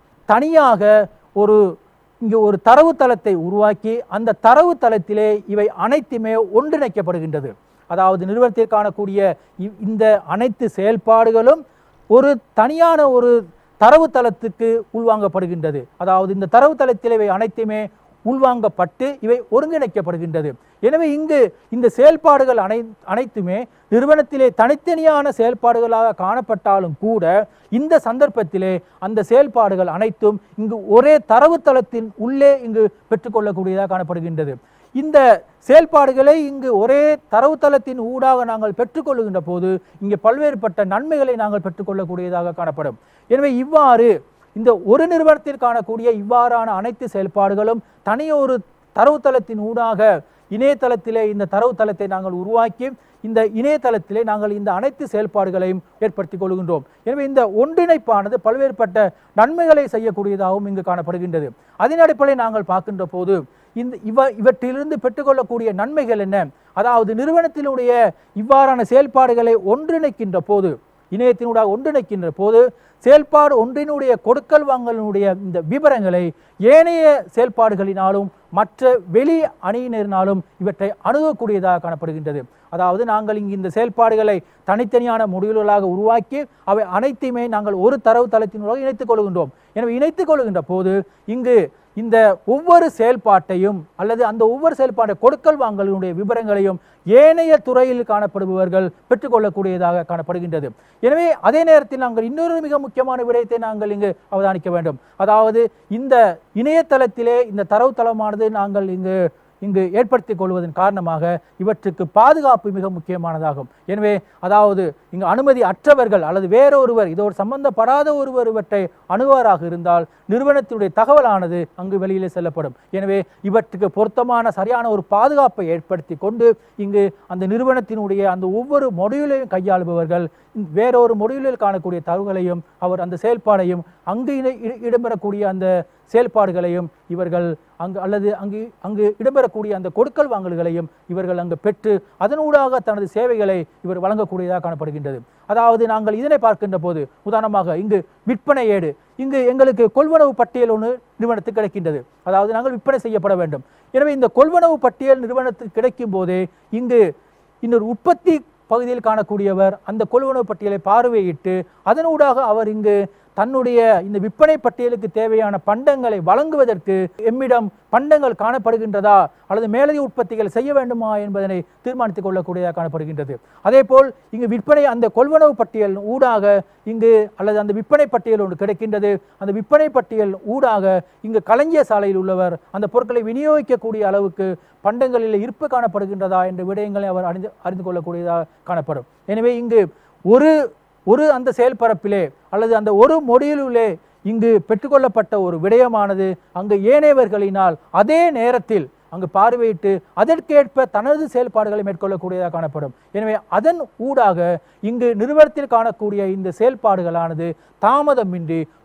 தனியாக ஒரு இங்கு ஒரு தரவுத்தளத்தை உருவாக்கி அந்த தரவுத்தளத்திலே இவை அனைத்துமே ஒன்றிணைக்கப்படுகின்றது அதாவது நிறுவனத்தில் காணக்கூடிய இ- இந்த அனைத்து செயல்பாடுகளும் ஒரு தனியான ஒரு தரவுத்தளத்துக்கு உள்வாங்கப்படுகின்றது அதாவது இந்த தரவுத்தளத்தில் இவை அனைத்துமே உள்வாங்கப்பட்டு இவை ஒருங்கிணைக்கப்படுகின்றது எனவே இங்கு இந்த செயல்பாடுகள் அனை அனைத்துமே நிறுவனத்திலே தனித்தனியான செயல்பாடுகளாக காணப்பட்டாலும் கூட இந்த சந்தர்ப்பத்திலே அந்த செயல்பாடுகள் அனைத்தும் இங்கு ஒரே தரவுத்தளத்தின் உள்ளே இங்கு பெற்றுக்கொள்ளக்கூடியதாக காணப்படுகின்றது இந்த செயல்பாடுகளை இங்கு ஒரே தரவுத்தளத்தின் ஊடாக நாங்கள் பெற்றுக்கொள்ளுகின்ற போது இங்கே பல்வேறுபட்ட நன்மைகளை நாங்கள் பெற்றுக்கொள்ளக்கூடியதாக காணப்படும் எனவே இவ்வாறு இந்த ஒரு நிறுவனத்தில் காணக்கூடிய இவ்வாறான அனைத்து செயல்பாடுகளும் தனியொரு தரவுத்தளத்தின் ஊடாக இணையதளத்திலே இந்த தரவுத்தளத்தை நாங்கள் உருவாக்கி இந்த இணையதளத்திலே நாங்கள் இந்த அனைத்து செயல்பாடுகளையும் ஏற்படுத்திக் கொள்கின்றோம் எனவே இந்த ஒன்றிணைப்பானது பல்வேறுபட்ட நன்மைகளை செய்யக்கூடியதாகவும் இங்கு காணப்படுகின்றது அதன் அடிப்படையில் நாங்கள் பார்க்கின்ற போது இந்த இவ இவற்றிலிருந்து பெற்றுக்கொள்ளக்கூடிய நன்மைகள் என்ன அதாவது நிறுவனத்தினுடைய இவ்வாறான செயல்பாடுகளை ஒன்றிணைக்கின்ற போது இணையத்தினூடாக ஒன்றிணைக்கின்ற போது செயல்பாடு ஒன்றினுடைய கொடுக்கல் வாங்கலினுடைய இந்த விவரங்களை ஏனைய செயல்பாடுகளினாலும் மற்ற வெளி அணியினரினாலும் இவற்றை அணுகக்கூடியதாக காணப்படுகின்றது அதாவது நாங்கள் இங்கு இந்த செயல்பாடுகளை தனித்தனியான முடிவுகளாக உருவாக்கி அவை அனைத்தையுமே நாங்கள் ஒரு தரவு தளத்தினூடாக இணைத்துக் கொள்கின்றோம் எனவே இணைத்துக் கொள்கின்ற போது இங்கு இந்த ஒவ்வொரு செயல்பாட்டையும் அல்லது அந்த ஒவ்வொரு செயல்பாட்டை கொடுக்கல் வாங்கலினுடைய விவரங்களையும் ஏனைய துறையில் காணப்படுபவர்கள் பெற்றுக்கொள்ளக்கூடியதாக காணப்படுகின்றது எனவே அதே நேரத்தில் நாங்கள் இன்னொரு மிக முக்கியமான விடயத்தை நாங்கள் இங்கு அவதானிக்க வேண்டும் அதாவது இந்த இணையதளத்திலே இந்த தரவுத்தளமானது நாங்கள் இங்கு இங்கு ஏற்படுத்திக் கொள்வதன் காரணமாக இவற்றுக்கு பாதுகாப்பு மிக முக்கியமானதாகும் எனவே அதாவது இங்கு அனுமதி அற்றவர்கள் அல்லது வேறொருவர் இதோடு சம்பந்தப்படாத ஒருவர் இவற்றை அணுகுவாராக இருந்தால் நிறுவனத்தினுடைய தகவலானது அங்கு வெளியிலே செல்லப்படும் எனவே இவற்றுக்கு பொருத்தமான சரியான ஒரு பாதுகாப்பை ஏற்படுத்தி கொண்டு இங்கு அந்த நிறுவனத்தினுடைய அந்த ஒவ்வொரு மொடியூலையும் கையாளுபவர்கள் இந்த வேறொரு மொடியூலில் காணக்கூடிய தகவல்களையும் அவர் அந்த செயல்பாடையும் அங்கு இட- இட- இடம்பெறக்கூடிய அந்த செயல்பாடுகளையும் இவர்கள் அங்கு அல்லது அங்கு அங்கு இடம்பெறக்கூடிய அந்த கொடுக்கல் வாங்கல்களையும் இவர்கள் அங்கு பெற்று அதனூடாக தனது சேவைகளை இவர் வழங்கக்கூடியதாக காணப்படுகின்றது அதாவது நாங்கள் இதனை பார்க்கின்ற போது உதாரணமாக இங்கு விற்பனை ஏடு இங்கு எங்களுக்கு கொள்வனவு பட்டியல் ஒன்று நிறுவனத்துக்கு கிடைக்கின்றது அதாவது நாங்கள் விற்பனை செய்யப்பட வேண்டும் எனவே இந்த கொள்வனவு பட்டியல் நிறுவனத்துக்கு கிடைக்கும் போதே இங்கு இன்னொரு உற்பத்தி பகுதியில் காணக்கூடியவர் அந்த கொள்வனவு பட்டியலை பார்வையிட்டு அதனூடாக அவர் இங்கு தன்னுடைய இந்த விற்பனை பட்டியலுக்கு தேவையான பண்டங்களை வழங்குவதற்கு எம்மிடம் பண்டங்கள் காணப்படுகின்றதா அல்லது மேலதிக உற்பத்திகள் செய்ய வேண்டுமா என்பதனை தீர்மானித்துக் கொள்ளக்கூடியதாக காணப்படுகின்றது அதேபோல் இங்கு விற்பனை அந்த கொள்வனவு பட்டியல் ஊடாக இங்கு அல்லது அந்த விற்பனை பட்டியல் ஒன்று கிடைக்கின்றது அந்த விற்பனை பட்டியல் ஊடாக இங்கு களஞ்சிய சாலையில் உள்ளவர் அந்த பொருட்களை விநியோகிக்கக்கூடிய அளவுக்கு பண்டங்களில் இருப்பு காணப்படுகின்றதா என்ற விடயங்களை அவர் அறிந்து அறிந்து கொள்ளக்கூடியதாக காணப்படும் எனவே இங்கு ஒரு ஒரு அந்த செயல்பரப்பிலே அல்லது அந்த ஒரு மொடியிலே இங்கு பெற்றுக்கொள்ளப்பட்ட ஒரு விடயமானது அங்கு ஏனையவர்களினால் அதே நேரத்தில் அங்கு பார்வையிட்டு அதற்கேற்ப தனது செயல்பாடுகளை மேற்கொள்ளக்கூடியதாக காணப்படும் எனவே அதன் ஊடாக இங்கு நிறுவனத்தில் காணக்கூடிய இந்த செயல்பாடுகளானது தாமதமின்றி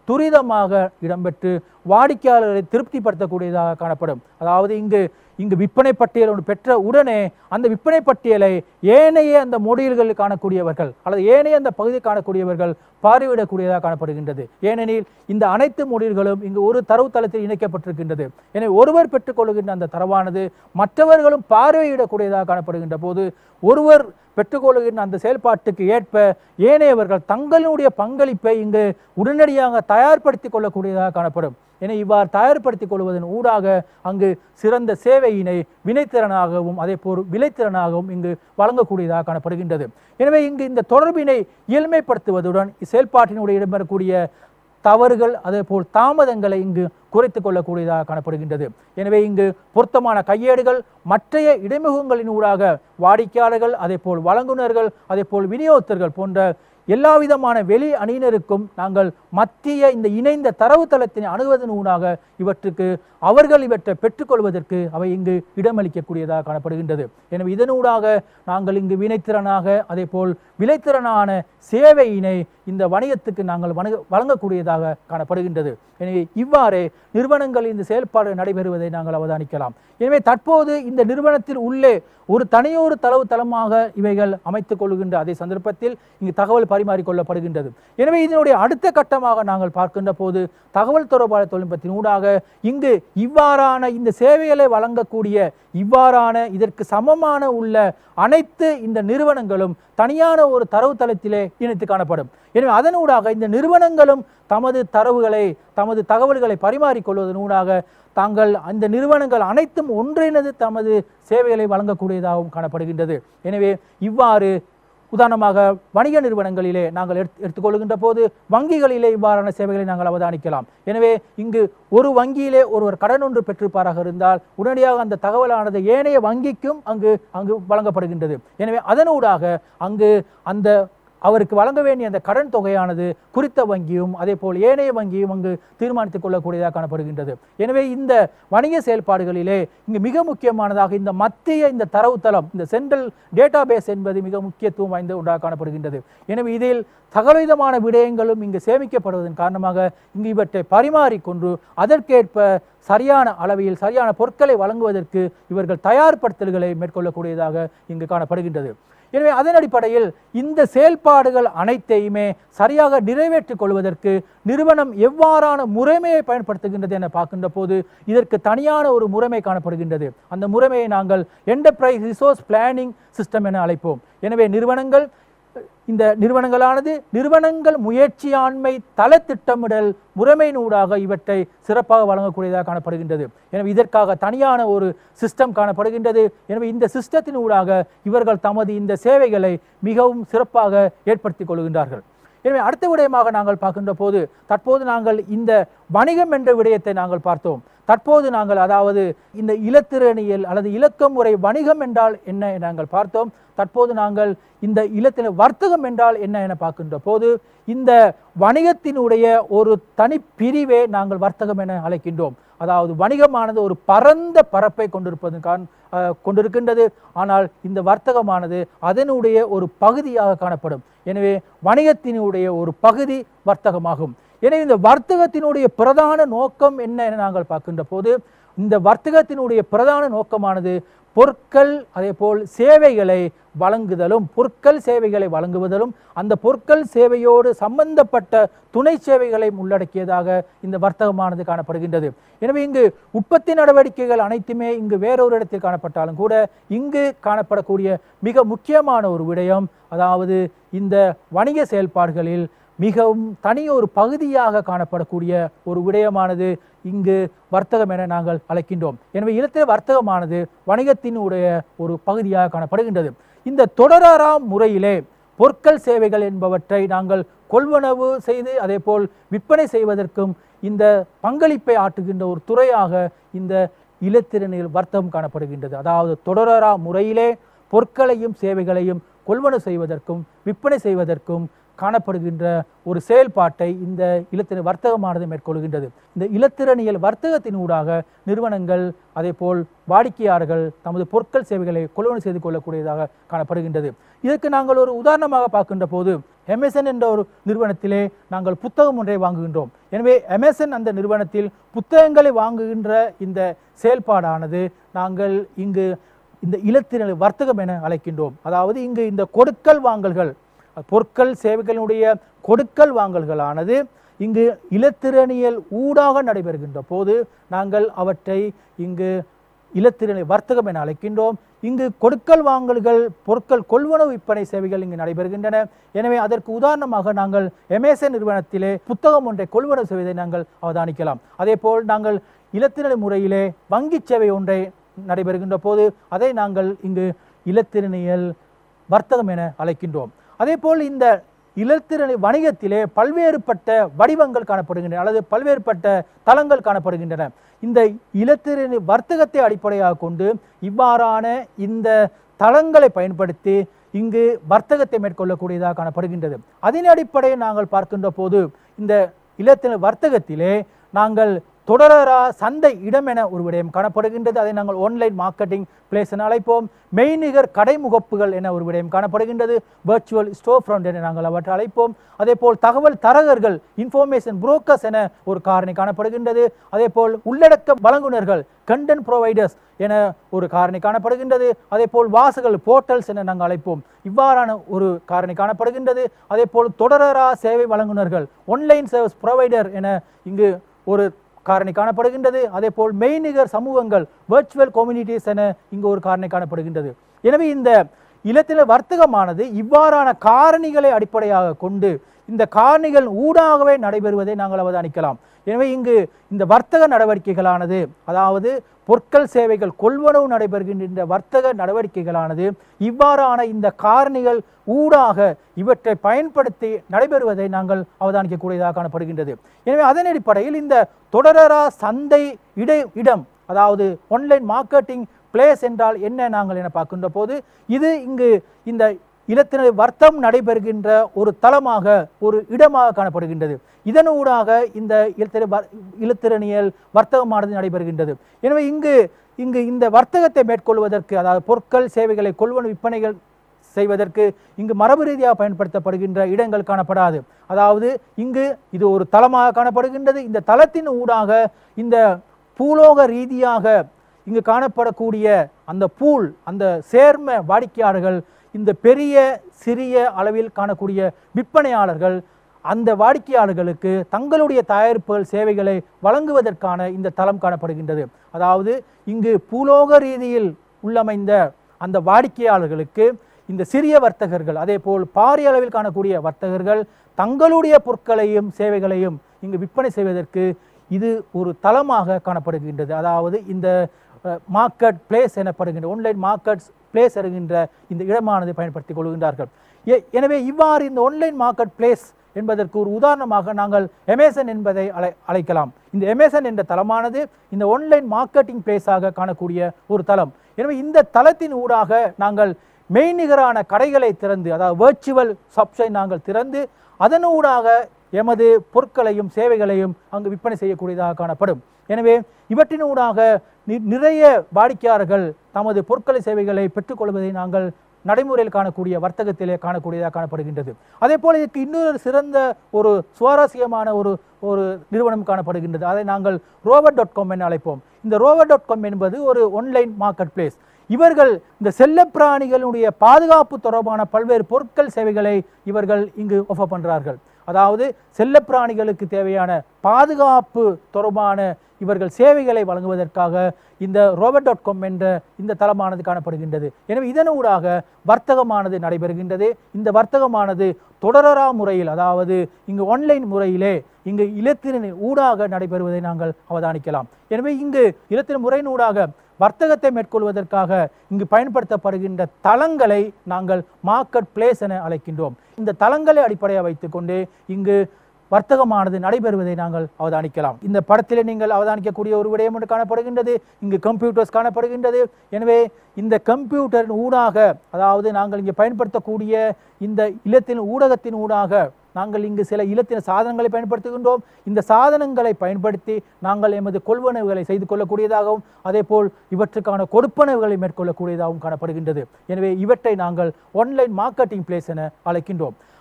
துரிதமாக இடம்பெற்று வாடிக்கையாளர்களை திருப்திப்படுத்தக்கூடியதாக காணப்படும் அதாவது இங்கு இங்கு விற்பனை பட்டியல் ஒன்று பெற்ற உடனே அந்த விற்பனை பட்டியலை ஏனைய அந்த மொடியல்களில் காணக்கூடியவர்கள் அல்லது ஏனைய அந்த பகுதியில் காணக்கூடியவர்கள் பார்வையிடக்கூடியதாக காணப்படுகின்றது ஏனெனில் இந்த அனைத்து மொழிகளும் இங்கு ஒரு தரவுத்தளத்தில் இணைக்கப்பட்டிருக்கின்றது எனவே ஒருவர் பெற்றுக்கொள்கின்ற அந்த தரவானது மற்றவர்களும் பார்வையிடக்கூடியதாக காணப்படுகின்ற போது ஒருவர் பெற்றுக்கொள்கின்ற அந்த செயல்பாட்டுக்கு ஏற்ப ஏனையவர்கள் தங்களுடைய பங்களிப்பை இங்கு உடனடியாக தயார்படுத்திக் கொள்ளக்கூடியதாக காணப்படும் என இவ்வாறு தயார்படுத்திக் கொள்வதன் ஊடாக அங்கு சிறந்த சேவையினை வினைத்திறனாகவும் அதே போல் விலைத்திறனாகவும் இங்கு வழங்கக்கூடியதாக காணப்படுகின்றது எனவே இங்கு இந்த தொடர்பினை இயல்மைப்படுத்துவதுடன் செயல்பாட்டினுடைய இடம்பெறக்கூடிய தவறுகள் அதே போல் தாமதங்களை இங்கு குறைத்துக் கொள்ளக்கூடியதாக காணப்படுகின்றது எனவே இங்கு பொருத்தமான கையேடுகள் மற்றைய இடைமுகங்களின் ஊடாக வாடிக்கையாளர்கள் அதே போல் வழங்குனர்கள் அதே போல் விநியோகத்தர்கள் போன்ற எல்லா விதமான வெளி அணியினருக்கும் நாங்கள் மத்திய இந்த இணைந்த தரவுத்தளத்தினை அணுகுவதன் ஊடாக இவற்றுக்கு அவர்கள் இவற்றை பெற்றுக்கொள்வதற்கு அவை இங்கு இடமளிக்கக்கூடியதாக காணப்படுகின்றது எனவே இதனூடாக நாங்கள் இங்கு வினைத்திறனாக அதே போல் விலைத்திறனான சேவையினை இந்த வணிகத்துக்கு நாங்கள் வணங்க வழங்கக்கூடியதாக காணப்படுகின்றது எனவே இவ்வாறே நிறுவனங்கள் இந்த செயல்பாடு நடைபெறுவதை நாங்கள் அவதானிக்கலாம் எனவே தற்போது இந்த நிறுவனத்தில் உள்ளே ஒரு தனியொரு தளவு தளமாக இவைகள் அமைத்துக் கொள்கின்ற அதே சந்தர்ப்பத்தில் இங்கு தகவல் பரிமாறிக்கொள்ளப்படுகின்றது எனவே இதனுடைய அடுத்த கட்டமாக நாங்கள் பார்க்கின்ற போது தகவல் தொடர்பாளர் தொழில்நுட்பத்தின் ஊடாக இங்கு இவ்வாறான இந்த சேவைகளை வழங்கக்கூடிய இவ்வாறான இதற்கு சமமான உள்ள அனைத்து இந்த நிறுவனங்களும் தனியான ஒரு தரவுத்தளத்திலே இணைத்து காணப்படும் எனவே அதனூடாக இந்த நிறுவனங்களும் தமது தரவுகளை தமது தகவல்களை பரிமாறிக்கொள்வதன் ஊடாக தாங்கள் அந்த நிறுவனங்கள் அனைத்தும் ஒன்றிணைந்து தமது சேவைகளை வழங்கக்கூடியதாகவும் காணப்படுகின்றது எனவே இவ்வாறு உதாரணமாக வணிக நிறுவனங்களிலே நாங்கள் எடுத்து எடுத்துக்கொள்கின்ற போது வங்கிகளிலே இவ்வாறான சேவைகளை நாங்கள் அவதானிக்கலாம் எனவே இங்கு ஒரு வங்கியிலே ஒருவர் கடன் ஒன்று பெற்றிருப்பாராக இருந்தால் உடனடியாக அந்த தகவலானது ஏனைய வங்கிக்கும் அங்கு அங்கு வழங்கப்படுகின்றது எனவே அதனூடாக அங்கு அந்த அவருக்கு வழங்க வேண்டிய அந்த கடன் தொகையானது குறித்த வங்கியும் அதே போல் ஏனைய வங்கியும் அங்கு தீர்மானித்துக் கொள்ளக்கூடியதாக காணப்படுகின்றது எனவே இந்த வணிக செயல்பாடுகளிலே இங்கு மிக முக்கியமானதாக இந்த மத்திய இந்த தரவுத்தளம் இந்த சென்ட்ரல் டேட்டாபேஸ் என்பது மிக முக்கியத்துவம் வாய்ந்த ஒன்றாக காணப்படுகின்றது எனவே இதில் சகலவிதமான விடயங்களும் இங்கு சேமிக்கப்படுவதன் காரணமாக இங்கு இவற்றை பரிமாறிக்கொண்டு அதற்கேற்ப சரியான அளவில் சரியான பொருட்களை வழங்குவதற்கு இவர்கள் தயார்படுத்தல்களை மேற்கொள்ளக்கூடியதாக இங்கு காணப்படுகின்றது எனவே அதன் அடிப்படையில் இந்த செயல்பாடுகள் அனைத்தையுமே சரியாக நிறைவேற்றிக் கொள்வதற்கு நிறுவனம் எவ்வாறான முறைமையை பயன்படுத்துகின்றது என பார்க்கின்ற போது இதற்கு தனியான ஒரு முறைமை காணப்படுகின்றது அந்த முறைமையை நாங்கள் என்டர்பிரைஸ் ரிசோர்ஸ் பிளானிங் சிஸ்டம் என அழைப்போம் எனவே நிறுவனங்கள் இந்த நிறுவனங்களானது நிறுவனங்கள் முயற்சியாண்மை தள திட்டமிடல் முறைமையினூடாக இவற்றை சிறப்பாக வழங்கக்கூடியதாக காணப்படுகின்றது எனவே இதற்காக தனியான ஒரு சிஸ்டம் காணப்படுகின்றது எனவே இந்த சிஸ்டத்தின் ஊடாக இவர்கள் தமது இந்த சேவைகளை மிகவும் சிறப்பாக ஏற்படுத்திக் கொள்கின்றார்கள் எனவே அடுத்த விடயமாக நாங்கள் பார்க்கின்ற போது தற்போது நாங்கள் இந்த வணிகம் என்ற விடயத்தை நாங்கள் பார்த்தோம் தற்போது நாங்கள் அதாவது இந்த இலத்திரனியல் அல்லது இலக்க முறை வணிகம் என்றால் என்ன என நாங்கள் பார்த்தோம் தற்போது நாங்கள் இந்த இலத்தின வர்த்தகம் என்றால் என்ன என பார்க்கின்ற போது இந்த வணிகத்தினுடைய ஒரு தனி பிரிவே நாங்கள் வர்த்தகம் என அழைக்கின்றோம் அதாவது வணிகமானது ஒரு பரந்த பரப்பை கொண்டிருப்பதன் காரண அஹ், கொண்டிருக்கின்றது ஆனால் இந்த வர்த்தகமானது அதனுடைய ஒரு பகுதியாக காணப்படும் எனவே வணிகத்தினுடைய ஒரு பகுதி வர்த்தகமாகும் எனவே இந்த வர்த்தகத்தினுடைய பிரதான நோக்கம் என்ன என நாங்கள் பார்க்கின்ற போது இந்த வர்த்தகத்தினுடைய பிரதான நோக்கமானது பொருட்கள் அதே போல் சேவைகளை வழங்குதலும் பொருட்கள் சேவைகளை வழங்குவதலும் அந்த பொருட்கள் சேவையோடு சம்பந்தப்பட்ட துணை சேவைகளை உள்ளடக்கியதாக இந்த வர்த்தகமானது காணப்படுகின்றது எனவே இங்கு உற்பத்தி நடவடிக்கைகள் அனைத்துமே இங்கு வேறொரு இடத்தில் காணப்பட்டாலும் கூட இங்கு காணப்படக்கூடிய மிக முக்கியமான ஒரு விடயம் அதாவது இந்த வணிக செயல்பாடுகளில் மிகவும் தனி ஒரு பகுதியாக காணப்படக்கூடிய ஒரு விடயமானது இங்கு வர்த்தகம் என நாங்கள் அழைக்கின்றோம் எனவே இடத்தில் வர்த்தகமானது வணிகத்தினுடைய ஒரு பகுதியாக காணப்படுகின்றது இந்த தொடரா முறையிலே பொருட்கள் சேவைகள் என்பவற்றை நாங்கள் கொள்வனவு செய்து அதே போல் விற்பனை செய்வதற்கும் இந்த பங்களிப்பை ஆற்றுகின்ற ஒரு துறையாக இந்த இலத்திரனில் வர்த்தகம் காணப்படுகின்றது அதாவது தொடரா முறையிலே பொருட்களையும் சேவைகளையும் கொள்வனவு செய்வதற்கும் விற்பனை செய்வதற்கும் காணப்படுகின்ற ஒரு செயல்பாட்டை இந்த இலத்திர வர்த்தகமானது மேற்கொள்கின்றது இந்த இலத்திரனியல் வர்த்தகத்தின் ஊடாக நிறுவனங்கள் அதே போல் வாடிக்கையாளர்கள் தமது பொருட்கள் சேவைகளை கொள்வனவு செய்து கொள்ளக்கூடியதாக காணப்படுகின்றது இதற்கு நாங்கள் ஒரு உதாரணமாக பார்க்கின்ற போது எமேசன் என்ற ஒரு நிறுவனத்திலே நாங்கள் புத்தகம் ஒன்றை வாங்குகின்றோம் எனவே எமேசன் அந்த நிறுவனத்தில் புத்தகங்களை வாங்குகின்ற இந்த செயல்பாடானது நாங்கள் இங்கு இந்த இலத்திரல் வர்த்தகம் என அழைக்கின்றோம் அதாவது இங்கு இந்த கொடுக்கல் வாங்கல்கள் பொருட்கள் சேவைகளுடைய கொடுக்கல் வாங்கல்களானது இங்கு இலத்திரனியல் ஊடாக நடைபெறுகின்ற போது நாங்கள் அவற்றை இங்கு இலத்திரனை வர்த்தகம் என அழைக்கின்றோம் இங்கு கொடுக்கல் வாங்கல்கள் பொருட்கள் கொள்வனவு விற்பனை சேவைகள் இங்கு நடைபெறுகின்றன எனவே அதற்கு உதாரணமாக நாங்கள் எமேசன் நிறுவனத்திலே புத்தகம் ஒன்றை கொள்வனவு செய்வதை நாங்கள் அவதானிக்கலாம் அதேபோல் நாங்கள் இலத்திரனை முறையிலே வங்கி சேவை ஒன்றை நடைபெறுகின்ற போது அதை நாங்கள் இங்கு இலத்திரனியல் வர்த்தகம் என அழைக்கின்றோம் அதேபோல் இந்த இலத்திரனை வணிகத்திலே பல்வேறுபட்ட வடிவங்கள் காணப்படுகின்றன அல்லது பல்வேறுபட்ட தளங்கள் காணப்படுகின்றன இந்த இலத்திரணி வர்த்தகத்தை அடிப்படையாக கொண்டு இவ்வாறான இந்த தளங்களை பயன்படுத்தி இங்கு வர்த்தகத்தை மேற்கொள்ளக்கூடியதாக காணப்படுகின்றது அதன் அடிப்படையில் நாங்கள் பார்க்கின்ற போது இந்த இலத்தின வர்த்தகத்திலே நாங்கள் தொடரா சந்தை இடம் என ஒரு விடயம் காணப்படுகின்றது அதை நாங்கள் ஆன்லைன் மார்க்கெட்டிங் பிளேஸ் என அழைப்போம் மெய்நிகர் கடைமுகப்புகள் என ஒரு விடயம் காணப்படுகின்றது வர்ச்சுவல் ஸ்டோர் ஃப்ரண்ட் என நாங்கள் அவற்றை அழைப்போம் அதே போல் தகவல் தரகர்கள் இன்ஃபர்மேஷன் புரோக்கர்ஸ் என ஒரு காரணி காணப்படுகின்றது அதே போல் உள்ளடக்க வழங்குனர்கள் கண்டென்ட் ப்ரொவைடர்ஸ் என ஒரு காரணி காணப்படுகின்றது அதே போல் வாசகர்கள் போர்ட்டல்ஸ் என நாங்கள் அழைப்போம் இவ்வாறான ஒரு காரணி காணப்படுகின்றது அதே போல் தொடரா சேவை வழங்குனர்கள் ஆன்லைன் சர்வீஸ் ப்ரொவைடர் என இங்கு ஒரு காரணி காணப்படுகின்றது அதே போல் மெய்நிகர் சமூகங்கள் வர்ச்சுவல் கம்யூனிட்டிஸ் என இங்கு ஒரு காரணி காணப்படுகின்றது எனவே இந்த இலத்தின வர்த்தகமானது இவ்வாறான காரணிகளை அடிப்படையாக கொண்டு இந்த காரணிகள் ஊடாகவே நடைபெறுவதை நாங்கள் அவதானிக்கலாம் எனவே இங்கு இந்த வர்த்தக நடவடிக்கைகளானது அதாவது பொருட்கள் சேவைகள் கொள்வனவு நடைபெறுகின்ற இந்த வர்த்தக நடவடிக்கைகளானது இவ்வாறான இந்த காரணிகள் ஊடாக இவற்றை பயன்படுத்தி நடைபெறுவதை நாங்கள் அவதானிக்கக்கூடியதாக காணப்படுகின்றது எனவே அதன் அடிப்படையில் இந்த தொடரா சந்தை இடை இடம் அதாவது ஆன்லைன் மார்க்கெட்டிங் பிளேஸ் என்றால் என்ன நாங்கள் என பார்க்கின்ற போது இது இங்கு இந்த இலத்தின வர்த்தம் நடைபெறுகின்ற ஒரு தளமாக ஒரு இடமாக காணப்படுகின்றது இதனூடாக இந்த இலத்திர வர்- இலத்திரனியல் வர்த்தகமானது நடைபெறுகின்றது எனவே இங்கு இங்கு இந்த வர்த்தகத்தை மேற்கொள்வதற்கு அதாவது பொருட்கள் சேவைகளை கொள்வன விற்பனைகள் செய்வதற்கு இங்கு மரபு ரீதியாக பயன்படுத்தப்படுகின்ற இடங்கள் காணப்படாது அதாவது இங்கு இது ஒரு தளமாக காணப்படுகின்றது இந்த தளத்தின் ஊடாக இந்த பூலோக ரீதியாக இங்கு காணப்படக்கூடிய அந்த பூல் அந்த சேர்ம வாடிக்கையாளர்கள் இந்த பெரிய சிறிய அளவில் காணக்கூடிய விற்பனையாளர்கள் அந்த வாடிக்கையாளர்களுக்கு தங்களுடைய தயாரிப்புகள் சேவைகளை வழங்குவதற்கான இந்த தளம் காணப்படுகின்றது அதாவது இங்கு பூலோக ரீதியில் உள்ளமைந்த அந்த வாடிக்கையாளர்களுக்கு இந்த சிறிய வர்த்தகர்கள் அதே போல் பாரிய அளவில் காணக்கூடிய வர்த்தகர்கள் தங்களுடைய பொருட்களையும் சேவைகளையும் இங்கு விற்பனை செய்வதற்கு இது ஒரு தளமாக காணப்படுகின்றது அதாவது இந்த மார்க்கெட் பிளேஸ் எனப்படுகின்ற ஆன்லைன் மார்க்கெட்ஸ் பிளேஸ் என்கின்ற இந்த இடமானது பயன்படுத்திக் கொள்கின்றார்கள் எ- எனவே இவ்வாறு இந்த ஆன்லைன் மார்க்கெட் பிளேஸ் என்பதற்கு ஒரு உதாரணமாக நாங்கள் எமேசன் என்பதை அழை அழைக்கலாம் இந்த எமேசன் என்ற தளமானது இந்த ஆன்லைன் மார்க்கெட்டிங் பிளேஸாக காணக்கூடிய ஒரு தளம் எனவே இந்த தளத்தின் ஊடாக நாங்கள் மெய்நிகரான கடைகளை திறந்து அதாவது வேர்ச்சுவல் ஷாப்ஸை நாங்கள் திறந்து அதனூடாக எமது பொருட்களையும் சேவைகளையும் அங்கு விற்பனை செய்யக்கூடியதாக காணப்படும் எனவே இவற்றினூடாக நி- நிறைய வாடிக்கையாளர்கள் தமது பொருட்களை சேவைகளை பெற்றுக்கொள்வதை நாங்கள் நடைமுறையில் காணக்கூடிய வர்த்தகத்திலே காணக்கூடியதாக காணப்படுகின்றது அதே போல இதுக்கு இன்னொரு சிறந்த ஒரு சுவாரஸ்யமான ஒரு ஒரு நிறுவனம் காணப்படுகின்றது அதை நாங்கள் ரோவர் டாட் காம் என அழைப்போம் இந்த ரோவர் டாட் காம் என்பது ஒரு ஆன்லைன் மார்க்கெட் பிளேஸ் இவர்கள் இந்த செல்லப்பிராணிகளுடைய பாதுகாப்பு தொடர்பான பல்வேறு பொருட்கள் சேவைகளை இவர்கள் இங்கு ஆஃபர் பண்றார்கள் அதாவது செல்லப்பிராணிகளுக்கு தேவையான பாதுகாப்பு தொடர்பான இவர்கள் சேவைகளை வழங்குவதற்காக இந்த ரோபட் டாட் காம் என்ற இந்த தளமானது காணப்படுகின்றது எனவே இதனூடாக வர்த்தகமானது நடைபெறுகின்றது இந்த வர்த்தகமானது தொடரா முறையில் அதாவது இங்கு ஆன்லைன் முறையிலே இங்கு இலத்திரனின் ஊடாக நடைபெறுவதை நாங்கள் அவதானிக்கலாம் எனவே இங்கு இலத்திர முறையின் ஊடாக வர்த்தகத்தை மேற்கொள்வதற்காக இங்கு பயன்படுத்தப்படுகின்ற தளங்களை நாங்கள் மார்க்கெட் பிளேஸ் என அழைக்கின்றோம் இந்த தளங்களை அடிப்படையாக வைத்துக்கொண்டு இங்கு வர்த்தகமானது நடைபெறுவதை நாங்கள் அவதானிக்கலாம் இந்த படத்திலே நீங்கள் அவதானிக்கக்கூடிய ஒரு விடயம் ஒன்று காணப்படுகின்றது இங்கு கம்ப்யூட்டர்ஸ் காணப்படுகின்றது எனவே இந்த கம்ப்யூட்டரின் ஊடாக அதாவது நாங்கள் இங்கே பயன்படுத்தக்கூடிய இந்த இல்லத்தின் ஊடகத்தின் ஊடாக நாங்கள் இங்கு சில இல்லத்தின சாதனங்களை பயன்படுத்துகின்றோம் இந்த சாதனங்களை பயன்படுத்தி நாங்கள் எமது கொள்வனவுகளை செய்து கொள்ளக்கூடியதாகவும் அதேபோல் இவற்றுக்கான கொடுப்பனவுகளை மேற்கொள்ளக்கூடியதாகவும் காணப்படுகின்றது எனவே இவற்றை நாங்கள் ஆன்லைன் மார்க்கெட்டிங் பிளேஸ் என அழைக்கின்றோம்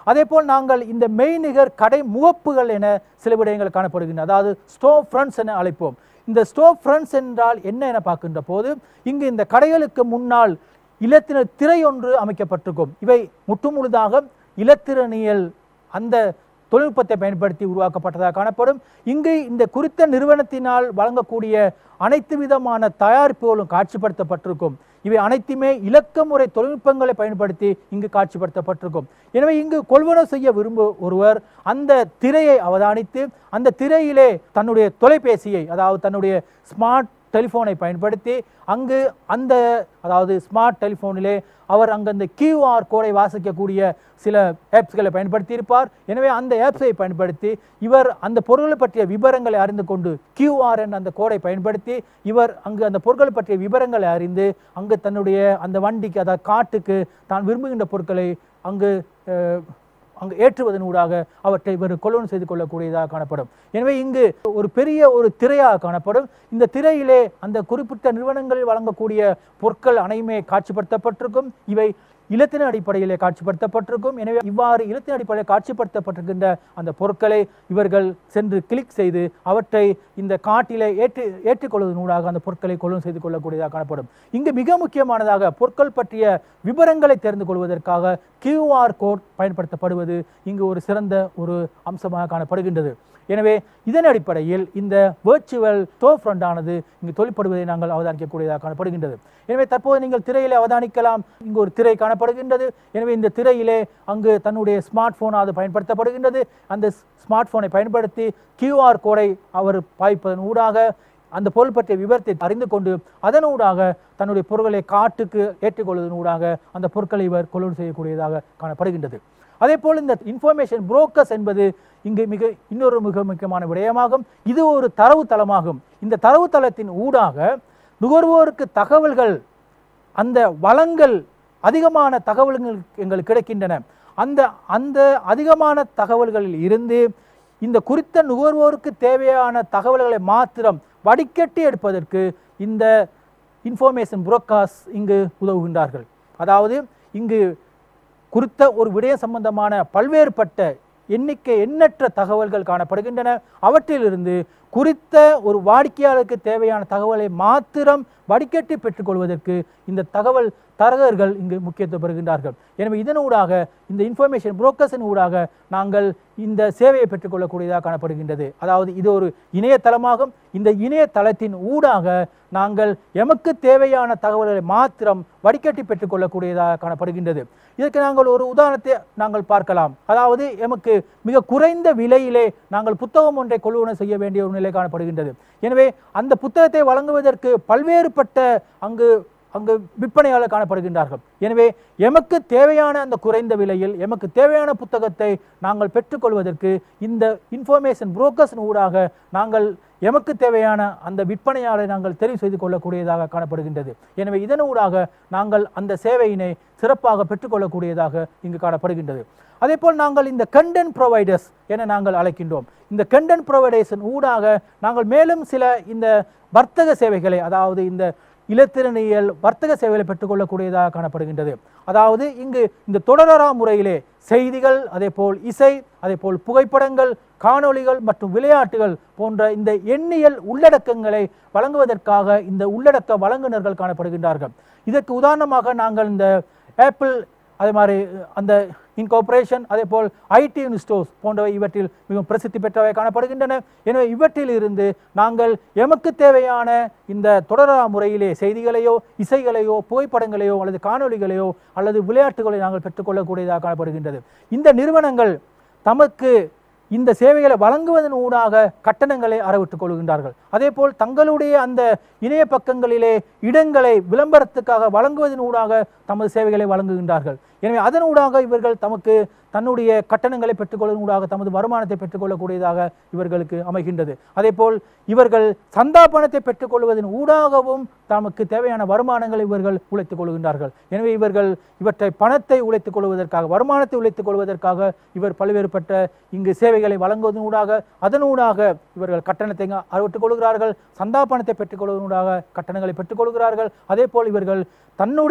அதேபோல் நாங்கள் இந்த மெய்நிகர் கடை முகப்புகள் என சில விடயங்கள் காணப்படுகின்றன அதாவது ஸ்டோ ஃப்ரண்ட்ஸ் என அழைப்போம் இந்த ஸ்டோ ஃப்ரண்ட்ஸ் என்றால் என்ன என பார்க்கின்ற போது இங்கு இந்த கடைகளுக்கு முன்னால் இலத்திர திரை ஒன்று அமைக்கப்பட்டிருக்கும் இவை முற்றுமுழுதாக இலத்திரனியல் அந்த தொழில்நுட்பத்தை பயன்படுத்தி உருவாக்கப்பட்டதாக காணப்படும் இங்கு இந்த குறித்த நிறுவனத்தினால் வழங்கக்கூடிய அனைத்து விதமான தயாரிப்புகளும் காட்சிப்படுத்தப்பட்டிருக்கும் இவை அனைத்துமே இலக்க முறை தொழில்நுட்பங்களை பயன்படுத்தி இங்கு காட்சிப்படுத்தப்பட்டிருக்கும் எனவே இங்கு கொள்வனவு செய்ய விரும்பு ஒருவர் அந்த திரையை அவதானித்து அந்த திரையிலே தன்னுடைய தொலைபேசியை அதாவது தன்னுடைய ஸ்மார்ட் டெலிஃபோனை பயன்படுத்தி அங்கு அந்த அதாவது ஸ்மார்ட் டெலிஃபோனிலே அவர் அங்கு அந்த கியூஆர் கோடை வாசிக்கக்கூடிய சில ஆப்ஸ்களை பயன்படுத்தி இருப்பார் எனவே அந்த ஆப்ஸை பயன்படுத்தி இவர் அந்த பொருட்களை பற்றிய விவரங்களை அறிந்து கொண்டு கியூஆர் என்ற அந்த கோடை பயன்படுத்தி இவர் அங்கு அந்த பொருட்களை பற்றிய விவரங்களை அறிந்து அங்கு தன்னுடைய அந்த வண்டிக்கு அதாவது காட்டுக்கு தான் விரும்புகின்ற பொருட்களை அங்கு அஹ், அங்கு ஏற்றுவதன் ஊடாக அவற்றை இவர் கொள்வனம் செய்து கொள்ளக்கூடியதாக காணப்படும் எனவே இங்கு ஒரு பெரிய ஒரு திரையாக காணப்படும் இந்த திரையிலே அந்த குறிப்பிட்ட நிறுவனங்களில் வழங்கக்கூடிய பொருட்கள் அனைமே காட்சிப்படுத்தப்பட்டிருக்கும் இவை இலத்தின அடிப்படையிலே காட்சிப்படுத்தப்பட்டிருக்கும் எனவே இவ்வாறு இலத்தின அடிப்படையில் காட்சிப்படுத்தப்பட்டிருக்கின்ற அந்த பொருட்களை இவர்கள் சென்று கிளிக் செய்து அவற்றை இந்த காட்டிலே ஏற்று ஏற்றுக்கொள்வதனூடாக அந்த பொருட்களை கொள்ளும் செய்து கொள்ளக்கூடியதாக காணப்படும் இங்கு மிக முக்கியமானதாக பொருட்கள் பற்றிய விவரங்களை தெரிந்து கொள்வதற்காக கியூஆர் கோட் பயன்படுத்தப்படுவது இங்கு ஒரு சிறந்த ஒரு அம்சமாக காணப்படுகின்றது எனவே இதன் அடிப்படையில் இந்த வேர்ச்சுவல் ஸ்டோ ஆனது இங்கு தொழிற்படுவதை நாங்கள் அவதானிக்கக்கூடியதாக காணப்படுகின்றது எனவே தற்போது நீங்கள் திரையிலே அவதானிக்கலாம் இங்கு ஒரு திரை காணப்படுகின்றது எனவே இந்த திரையிலே அங்கு தன்னுடைய ஸ்மார்ட் போன் அது பயன்படுத்தப்படுகின்றது அந்த ஸ்மார்ட் போனை பயன்படுத்தி கியூஆர் கோடை அவர் பாய்ப்பதன் ஊடாக அந்த பொருள் பற்றிய விவரத்தை அறிந்து கொண்டு அதனூடாக தன்னுடைய பொருட்களை காட்டுக்கு ஏற்றுக்கொள்வதன் ஊடாக அந்த பொருட்களை இவர் கொள்வனவு செய்யக்கூடியதாக காணப்படுகின்றது அதே போல் இந்த இன்ஃபர்மேஷன் புரோக்கர்ஸ் என்பது இங்கு மிக இன்னொரு மிக முக்கியமான விடயமாகும் இது ஒரு தரவு தளமாகும் இந்த தரவு தளத்தின் ஊடாக நுகர்வோருக்கு தகவல்கள் அந்த வளங்கள் அதிகமான தகவல்கள் எங்களுக்கு கிடைக்கின்றன அந்த அந்த அதிகமான தகவல்களில் இருந்து இந்த குறித்த நுகர்வோருக்கு தேவையான தகவல்களை மாத்திரம் வடிகட்டி எடுப்பதற்கு இந்த இன்ஃபர்மேஷன் புரோக்காஸ் இங்கு உதவுகின்றார்கள் அதாவது இங்கு குறித்த ஒரு விடயம் சம்பந்தமான பல்வேறுபட்ட எண்ணிக்கை எண்ணற்ற தகவல்கள் காணப்படுகின்றன அவற்றிலிருந்து குறித்த ஒரு வாடிக்கையாளருக்கு தேவையான தகவலை மாத்திரம் வடிகட்டி பெற்றுக்கொள்வதற்கு இந்த தகவல் தரகர்கள் இங்கு முக்கியத்துவம் பெறுகின்றார்கள் எனவே இதனூடாக இந்த இன்ஃபர்மேஷன் புரோக்கர்ஸின் ஊடாக நாங்கள் இந்த சேவையை பெற்றுக்கொள்ளக்கூடியதாக காணப்படுகின்றது அதாவது இது ஒரு இணையதளமாகும் இந்த இணையதளத்தின் ஊடாக நாங்கள் எமக்கு தேவையான தகவல்களை மாத்திரம் வடிகட்டி பெற்றுக்கொள்ளக்கூடியதாக காணப்படுகின்றது இதற்கு நாங்கள் ஒரு உதாரணத்தை நாங்கள் பார்க்கலாம் அதாவது எமக்கு மிக குறைந்த விலையிலே நாங்கள் புத்தகம் ஒன்றை கொள்வன செய்ய வேண்டிய ஒரு நிலை காணப்படுகின்றது எனவே அந்த புத்தகத்தை வழங்குவதற்கு பல்வேறுபட்ட அங்கு அங்கு விற்பனையாளர் காணப்படுகின்றார்கள் எனவே எமக்கு தேவையான அந்த குறைந்த விலையில் எமக்கு தேவையான புத்தகத்தை நாங்கள் பெற்றுக்கொள்வதற்கு இந்த இன்ஃபர்மேஷன் புரோக்கர்ஸ் ஊடாக நாங்கள் எமக்கு தேவையான அந்த விற்பனையாளரை நாங்கள் தெரிவு செய்து கொள்ளக்கூடியதாக காணப்படுகின்றது எனவே இதன் ஊடாக நாங்கள் அந்த சேவையினை சிறப்பாக பெற்றுக்கொள்ளக்கூடியதாக இங்கு காணப்படுகின்றது அதேபோல் நாங்கள் இந்த கண்டென்ட் ப்ரொவைடர்ஸ் என நாங்கள் அழைக்கின்றோம் இந்த கண்டென்ட் ப்ரொவைடர்ஸின் ஊடாக நாங்கள் மேலும் சில இந்த வர்த்தக சேவைகளை அதாவது இந்த இலத்திரனியல் வர்த்தக சேவைகளை பெற்றுக்கொள்ளக்கூடியதாக காணப்படுகின்றது அதாவது இங்கு இந்த தொடரா முறையிலே செய்திகள் அதேபோல் இசை அதேபோல் புகைப்படங்கள் காணொளிகள் மற்றும் விளையாட்டுகள் போன்ற இந்த எண்ணியல் உள்ளடக்கங்களை வழங்குவதற்காக இந்த உள்ளடக்க வழங்குனர்கள் காணப்படுகின்றார்கள் இதற்கு உதாரணமாக நாங்கள் இந்த ஆப்பிள் அதே மாதிரி அந்த இன்கார்பரேஷன் அதே போல் ஐடி ஸ்டோர்ஸ் போன்றவை இவற்றில் மிகவும் பிரசித்தி பெற்றவை காணப்படுகின்றன எனவே இவற்றில் இருந்து நாங்கள் எமக்கு தேவையான இந்த தொடரா முறையிலே செய்திகளையோ இசைகளையோ புகைப்படங்களையோ அல்லது காணொளிகளையோ அல்லது விளையாட்டுகளை நாங்கள் பெற்றுக்கொள்ளக்கூடியதாக காணப்படுகின்றது இந்த நிறுவனங்கள் தமக்கு இந்த சேவைகளை வழங்குவதன் ஊடாக கட்டணங்களை அறவிட்டுக் கொள்கின்றார்கள் அதேபோல் தங்களுடைய அந்த இணைய பக்கங்களிலே இடங்களை விளம்பரத்துக்காக வழங்குவதன் ஊடாக தமது சேவைகளை வழங்குகின்றார்கள் எனவே அதன் ஊடாக இவர்கள் தமக்கு தன்னுடைய கட்டணங்களை பெற்றுக்கொள்வதன் ஊடாக தமது வருமானத்தை பெற்றுக்கொள்ளக்கூடியதாக இவர்களுக்கு அமைகின்றது அதேபோல் இவர்கள் சந்தா பணத்தை பெற்றுக்கொள்வதன் ஊடாகவும் தமக்கு தேவையான வருமானங்களை இவர்கள் உழைத்துக் கொள்கின்றார்கள் எனவே இவர்கள் இவற்றை பணத்தை உழைத்துக் கொள்வதற்காக வருமானத்தை உழைத்துக் கொள்வதற்காக இவர் பல்வேறுபட்ட இங்கு சேவைகளை வழங்குவதன் ஊடாக அதனூடாக இவர்கள் கட்டணத்தை அறுவிட்டுக் கொள்கிறார்கள் சந்தா பணத்தை பெற்றுக்கொள்வதனூடாக கட்டணங்களை பெற்றுக்கொள்கிறார்கள் அதே போல் இவர்கள் தன்னுடைய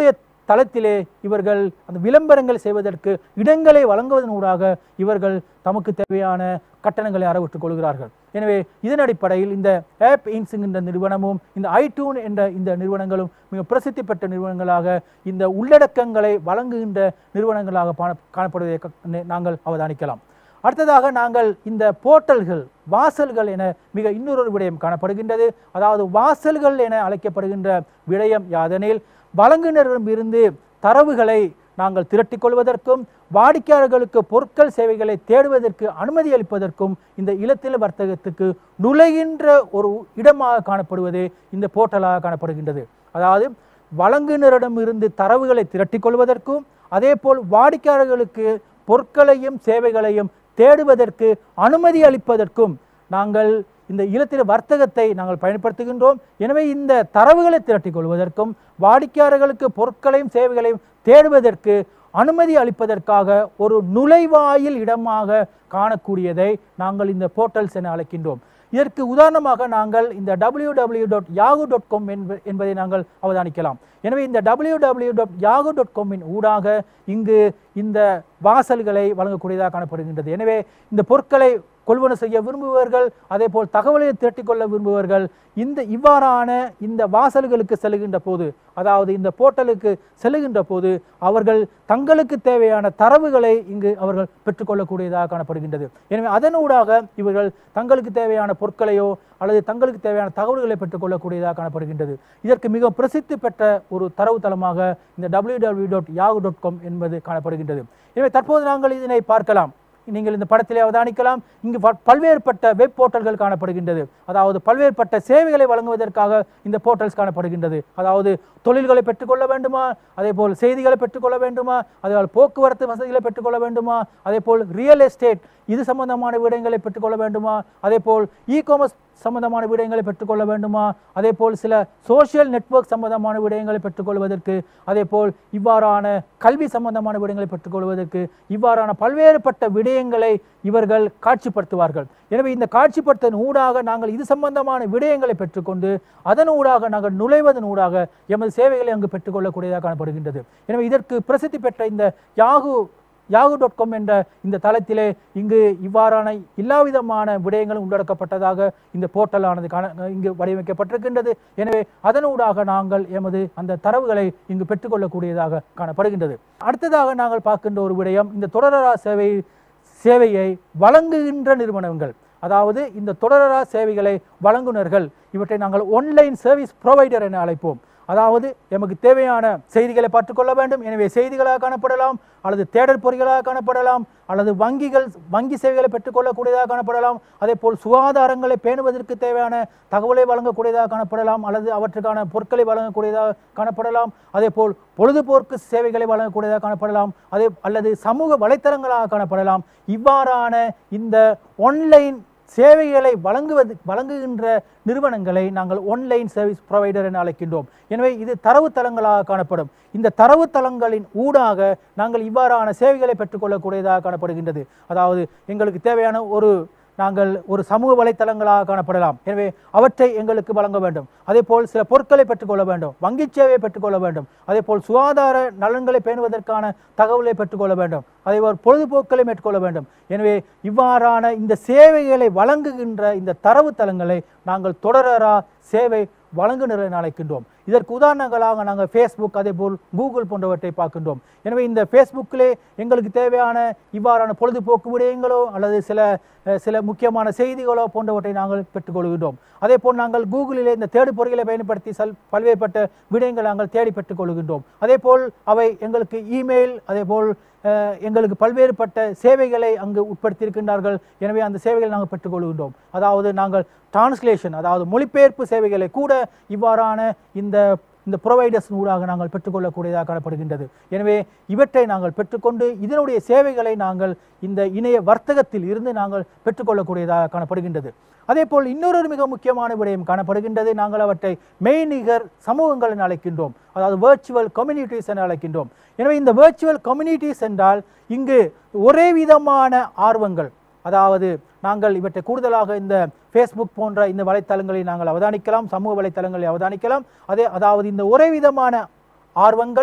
தளத்திலே இவர்கள் அந்த விளம்பரங்கள் செய்வதற்கு இடங்களை வழங்குவதனூடாக இவர்கள் தமக்கு தேவையான கட்டணங்களை அறவிட்டுக் கொள்கிறார்கள் எனவே இதன் அடிப்படையில் இந்த ஆப் இன்சிங் என்ற நிறுவனமும் இந்த ஐடூன் என்ற இந்த நிறுவனங்களும் மிக பிரசித்தி பெற்ற நிறுவனங்களாக இந்த உள்ளடக்கங்களை வழங்குகின்ற நிறுவனங்களாக காண- காணப்படுவதை க- நாங்கள் அவதானிக்கலாம் அடுத்ததாக நாங்கள் இந்த போர்ட்டல்கள் வாசல்கள் என மிக இன்னொரு விடயம் காணப்படுகின்றது அதாவது வாசல்கள் என அழைக்கப்படுகின்ற விடயம் யாதெனில் வழங்குனரிடமிருந்து தரவுகளை நாங்கள் திரட்டிக் கொள்வதற்கும் வாடிக்கையாளர்களுக்கு பொருட்கள் சேவைகளை தேடுவதற்கு அனுமதி அளிப்பதற்கும் இந்த இலத்தில வர்த்தகத்துக்கு நுழைகின்ற ஒரு இடமாக காணப்படுவதே இந்த போர்ட்டலாக காணப்படுகின்றது அதாவது வழங்குனரிடமிருந்து தரவுகளை திரட்டிக் கொள்வதற்கும் அதேபோல் வாடிக்கையாளர்களுக்கு பொருட்களையும் சேவைகளையும் தேடுவதற்கு அனுமதி அளிப்பதற்கும் நாங்கள் இந்த இலத்திர வர்த்தகத்தை நாங்கள் பயன்படுத்துகின்றோம் எனவே இந்த தரவுகளை திரட்டிக் கொள்வதற்கும் வாடிக்கையாளர்களுக்கு பொருட்களையும் சேவைகளையும் தேடுவதற்கு அனுமதி அளிப்பதற்காக ஒரு நுழைவாயில் இடமாக காணக்கூடியதை நாங்கள் இந்த போர்ட்டல்ஸ் என அழைக்கின்றோம் இதற்கு உதாரணமாக நாங்கள் இந்த W W dot Yahoo dot com என்பதை நாங்கள் அவதானிக்கலாம் எனவே இந்த W W dot Yahoo dot காமின் ஊடாக இங்கு இந்த வாசல்களை வழங்கக்கூடியதாக காணப்படுகின்றது எனவே இந்த பொருட்களை கொள்வன செய்ய விரும்புபவர்கள் அதே போல் தகவலை திரட்டிக் கொள்ள விரும்புபவர்கள் இந்த இவ்வாறான இந்த வாசல்களுக்கு செல்லுகின்ற போது அதாவது இந்த போர்ட்டலுக்கு செல்லுகின்ற போது அவர்கள் தங்களுக்கு தேவையான தரவுகளை இங்கு அவர்கள் பெற்றுக்கொள்ளக்கூடியதாக காணப்படுகின்றது எனவே அதனூடாக இவர்கள் தங்களுக்கு தேவையான பொருட்களையோ அல்லது தங்களுக்கு தேவையான தகவல்களை பெற்றுக்கொள்ளக்கூடியதாக காணப்படுகின்றது இதற்கு மிக பிரசித்தி பெற்ற ஒரு தரவுத்தளமாக இந்த W W dot Yahoo dot com என்பது காணப்படுகின்றது எனவே தற்போது நாங்கள் இதனை பார்க்கலாம் நீங்கள் இந்த படத்திலே அவதானிக்கலாம் இங்கு ப- பல்வேறுபட்ட வெப் போர்ட்டல்கள் காணப்படுகின்றது அதாவது பல்வேறுபட்ட சேவைகளை வழங்குவதற்காக இந்த போர்ட்டல்ஸ் காணப்படுகின்றது அதாவது தொழில்களை பெற்றுக்கொள்ள வேண்டுமா அதே போல் செய்திகளை பெற்றுக்கொள்ள வேண்டுமா அதே போல் போக்குவரத்து வசதிகளை பெற்றுக்கொள்ள வேண்டுமா அதே போல் ரியல் எஸ்டேட் இது சம்பந்தமான விடயங்களை பெற்றுக்கொள்ள வேண்டுமா அதே போல் இ காமர்ஸ் சம்பந்தமான விடயங்களை பெற்றுக்கொள்ள வேண்டுமா அதே போல் சில சோஷியல் நெட்வொர்க் சம்பந்தமான விடயங்களை பெற்றுக்கொள்வதற்கு அதே போல் இவ்வாறான கல்வி சம்பந்தமான விடயங்களை பெற்றுக்கொள்வதற்கு இவ்வாறான பல்வேறுபட்ட விடயங்களை இவர்கள் காட்சிப்படுத்துவார்கள் எனவே இந்த காட்சிப்படுத்தன் ஊடாக நாங்கள் இது சம்பந்தமான விடயங்களை பெற்றுக்கொண்டு அதன் ஊடாக நாங்கள் நுழைவதன் ஊடாக எமது சேவைகளை அங்கு பெற்றுக்கொள்ளக்கூடியதாக காணப்படுகின்றது எனவே இதற்கு பிரசித்தி பெற்ற இந்த யாகு யாகு டாட் காம் என்ற இந்த தளத்திலே இங்கு இவ்வாறான எல்லாவிதமான விடயங்களும் உள்ளடக்கப்பட்டதாக இந்த போர்ட்டலானது காண இங்கு வடிவமைக்கப்பட்டிருக்கின்றது எனவே அதனூடாக நாங்கள் எமது அந்த தரவுகளை இங்கு பெற்றுக்கொள்ளக்கூடியதாக காணப்படுகின்றது அடுத்ததாக நாங்கள் பார்க்கின்ற ஒரு விடயம் இந்த தொடரரா சேவை சேவையை வழங்குகின்ற நிறுவனங்கள் அதாவது இந்த தொடரரா சேவைகளை வழங்குனர்கள் இவற்றை நாங்கள் ஒன்லைன் சர்வீஸ் ப்ரொவைடர் என அழைப்போம் அதாவது எமக்கு தேவையான செய்திகளை பார்த்துக்கொள்ள வேண்டும் எனவே செய்திகளாக காணப்படலாம் அல்லது தேடல் பொறிகளாக காணப்படலாம் அல்லது வங்கிகள் வங்கி சேவைகளை பெற்றுக்கொள்ளக்கூடியதாக காணப்படலாம் அதே போல் சுகாதாரங்களை பேணுவதற்கு தேவையான தகவலை வழங்கக்கூடியதாக காணப்படலாம் அல்லது அவற்றுக்கான பொருட்களை வழங்கக்கூடியதாக காணப்படலாம் அதே போல் பொழுதுபோக்கு சேவைகளை வழங்கக்கூடியதாக காணப்படலாம் அதே அல்லது சமூக வலைத்தளங்களாக காணப்படலாம் இவ்வாறான இந்த ஒன்லைன் சேவைகளை வழங்குவது வழங்குகின்ற நிறுவனங்களை நாங்கள் ஒன்லைன் சர்வீஸ் ப்ரொவைடர் என அழைக்கின்றோம் எனவே இது தரவுத்தளங்களாக காணப்படும் இந்த தரவுத்தளங்களின் ஊடாக நாங்கள் இவ்வாறான சேவைகளை பெற்றுக்கொள்ளக்கூடியதாக காணப்படுகின்றது அதாவது எங்களுக்கு தேவையான ஒரு நாங்கள் ஒரு சமூக வலைத்தளங்களாக காணப்படலாம் எனவே அவற்றை எங்களுக்கு வழங்க வேண்டும் அதே போல் சில பொருட்களை பெற்றுக்கொள்ள வேண்டும் வங்கி சேவையை பெற்றுக்கொள்ள வேண்டும் அதே போல் சுகாதார நலன்களை பேணுவதற்கான தகவலை பெற்றுக்கொள்ள வேண்டும் அதே போல் பொழுதுபோக்களை மேற்கொள்ள வேண்டும் எனவே இவ்வாறான இந்த சேவைகளை வழங்குகின்ற இந்த தரவுத்தளங்களை நாங்கள் தொடரரா சேவை வழங்குநரை என அழைக்கின்றோம் இதற்கு உதாரணங்களாக நாங்கள் ஃபேஸ்புக் அதே போல் கூகுள் போன்றவற்றை பார்க்கின்றோம் எனவே இந்த ஃபேஸ்புக்கிலே எங்களுக்கு தேவையான இவ்வாறான பொழுதுபோக்கு விடயங்களோ அல்லது சில அஹ், சில முக்கியமான செய்திகளோ போன்றவற்றை நாங்கள் பெற்றுக்கொள்கின்றோம் அதே போல் நாங்கள் கூகுளிலே இந்த தேடு பொறிகளை பயன்படுத்தி சல் பல்வேறுபட்ட விடயங்களை நாங்கள் தேடி பெற்றுக்கொள்கின்றோம் அதே போல் அவை எங்களுக்கு இமெயில் அதே போல் அஹ், எங்களுக்கு பல்வேறுபட்ட சேவைகளை அங்கு உட்படுத்தியிருக்கின்றார்கள் எனவே அந்த சேவைகளை நாங்கள் பெற்றுக்கொள்கின்றோம் அதாவது நாங்கள் டிரான்ஸ்லேஷன் அதாவது மொழிபெயர்ப்பு சேவைகளை கூட இவ்வாறான இந்த இந்த ப்ரொவைடர்ஸ் ஊடாக நாங்கள் பெற்றுக்கொள்ளக்கூடியதாக காணப்படுகின்றது எனவே இவற்றை நாங்கள் பெற்றுக்கொண்டு இதனுடைய சேவைகளை நாங்கள் இந்த இணைய வர்த்தகத்தில் இருந்து நாங்கள் பெற்றுக்கொள்ளக்கூடியதாக காணப்படுகின்றது அதே போல் இன்னொரு மிக முக்கியமான விடயம் காணப்படுகின்றது நாங்கள் அவற்றை மெய்நிகர் சமூகங்கள் என அழைக்கின்றோம் அதாவது வேர்ச்சுவல் கம்யூனிட்டிஸ் என அழைக்கின்றோம் எனவே இந்த வேர்ச்சுவல் கம்யூனிட்டிஸ் என்றால் இங்கு ஒரே விதமான ஆர்வங்கள் அதாவது நாங்கள் இவற்றை கூடுதலாக இந்த ஃபேஸ்புக் போன்ற இந்த வலைத்தளங்களை நாங்கள் அவதானிக்கலாம் சமூக வலைத்தளங்களை அவதானிக்கலாம் அதே அதாவது இந்த ஒரே விதமான ஆர்வங்கள்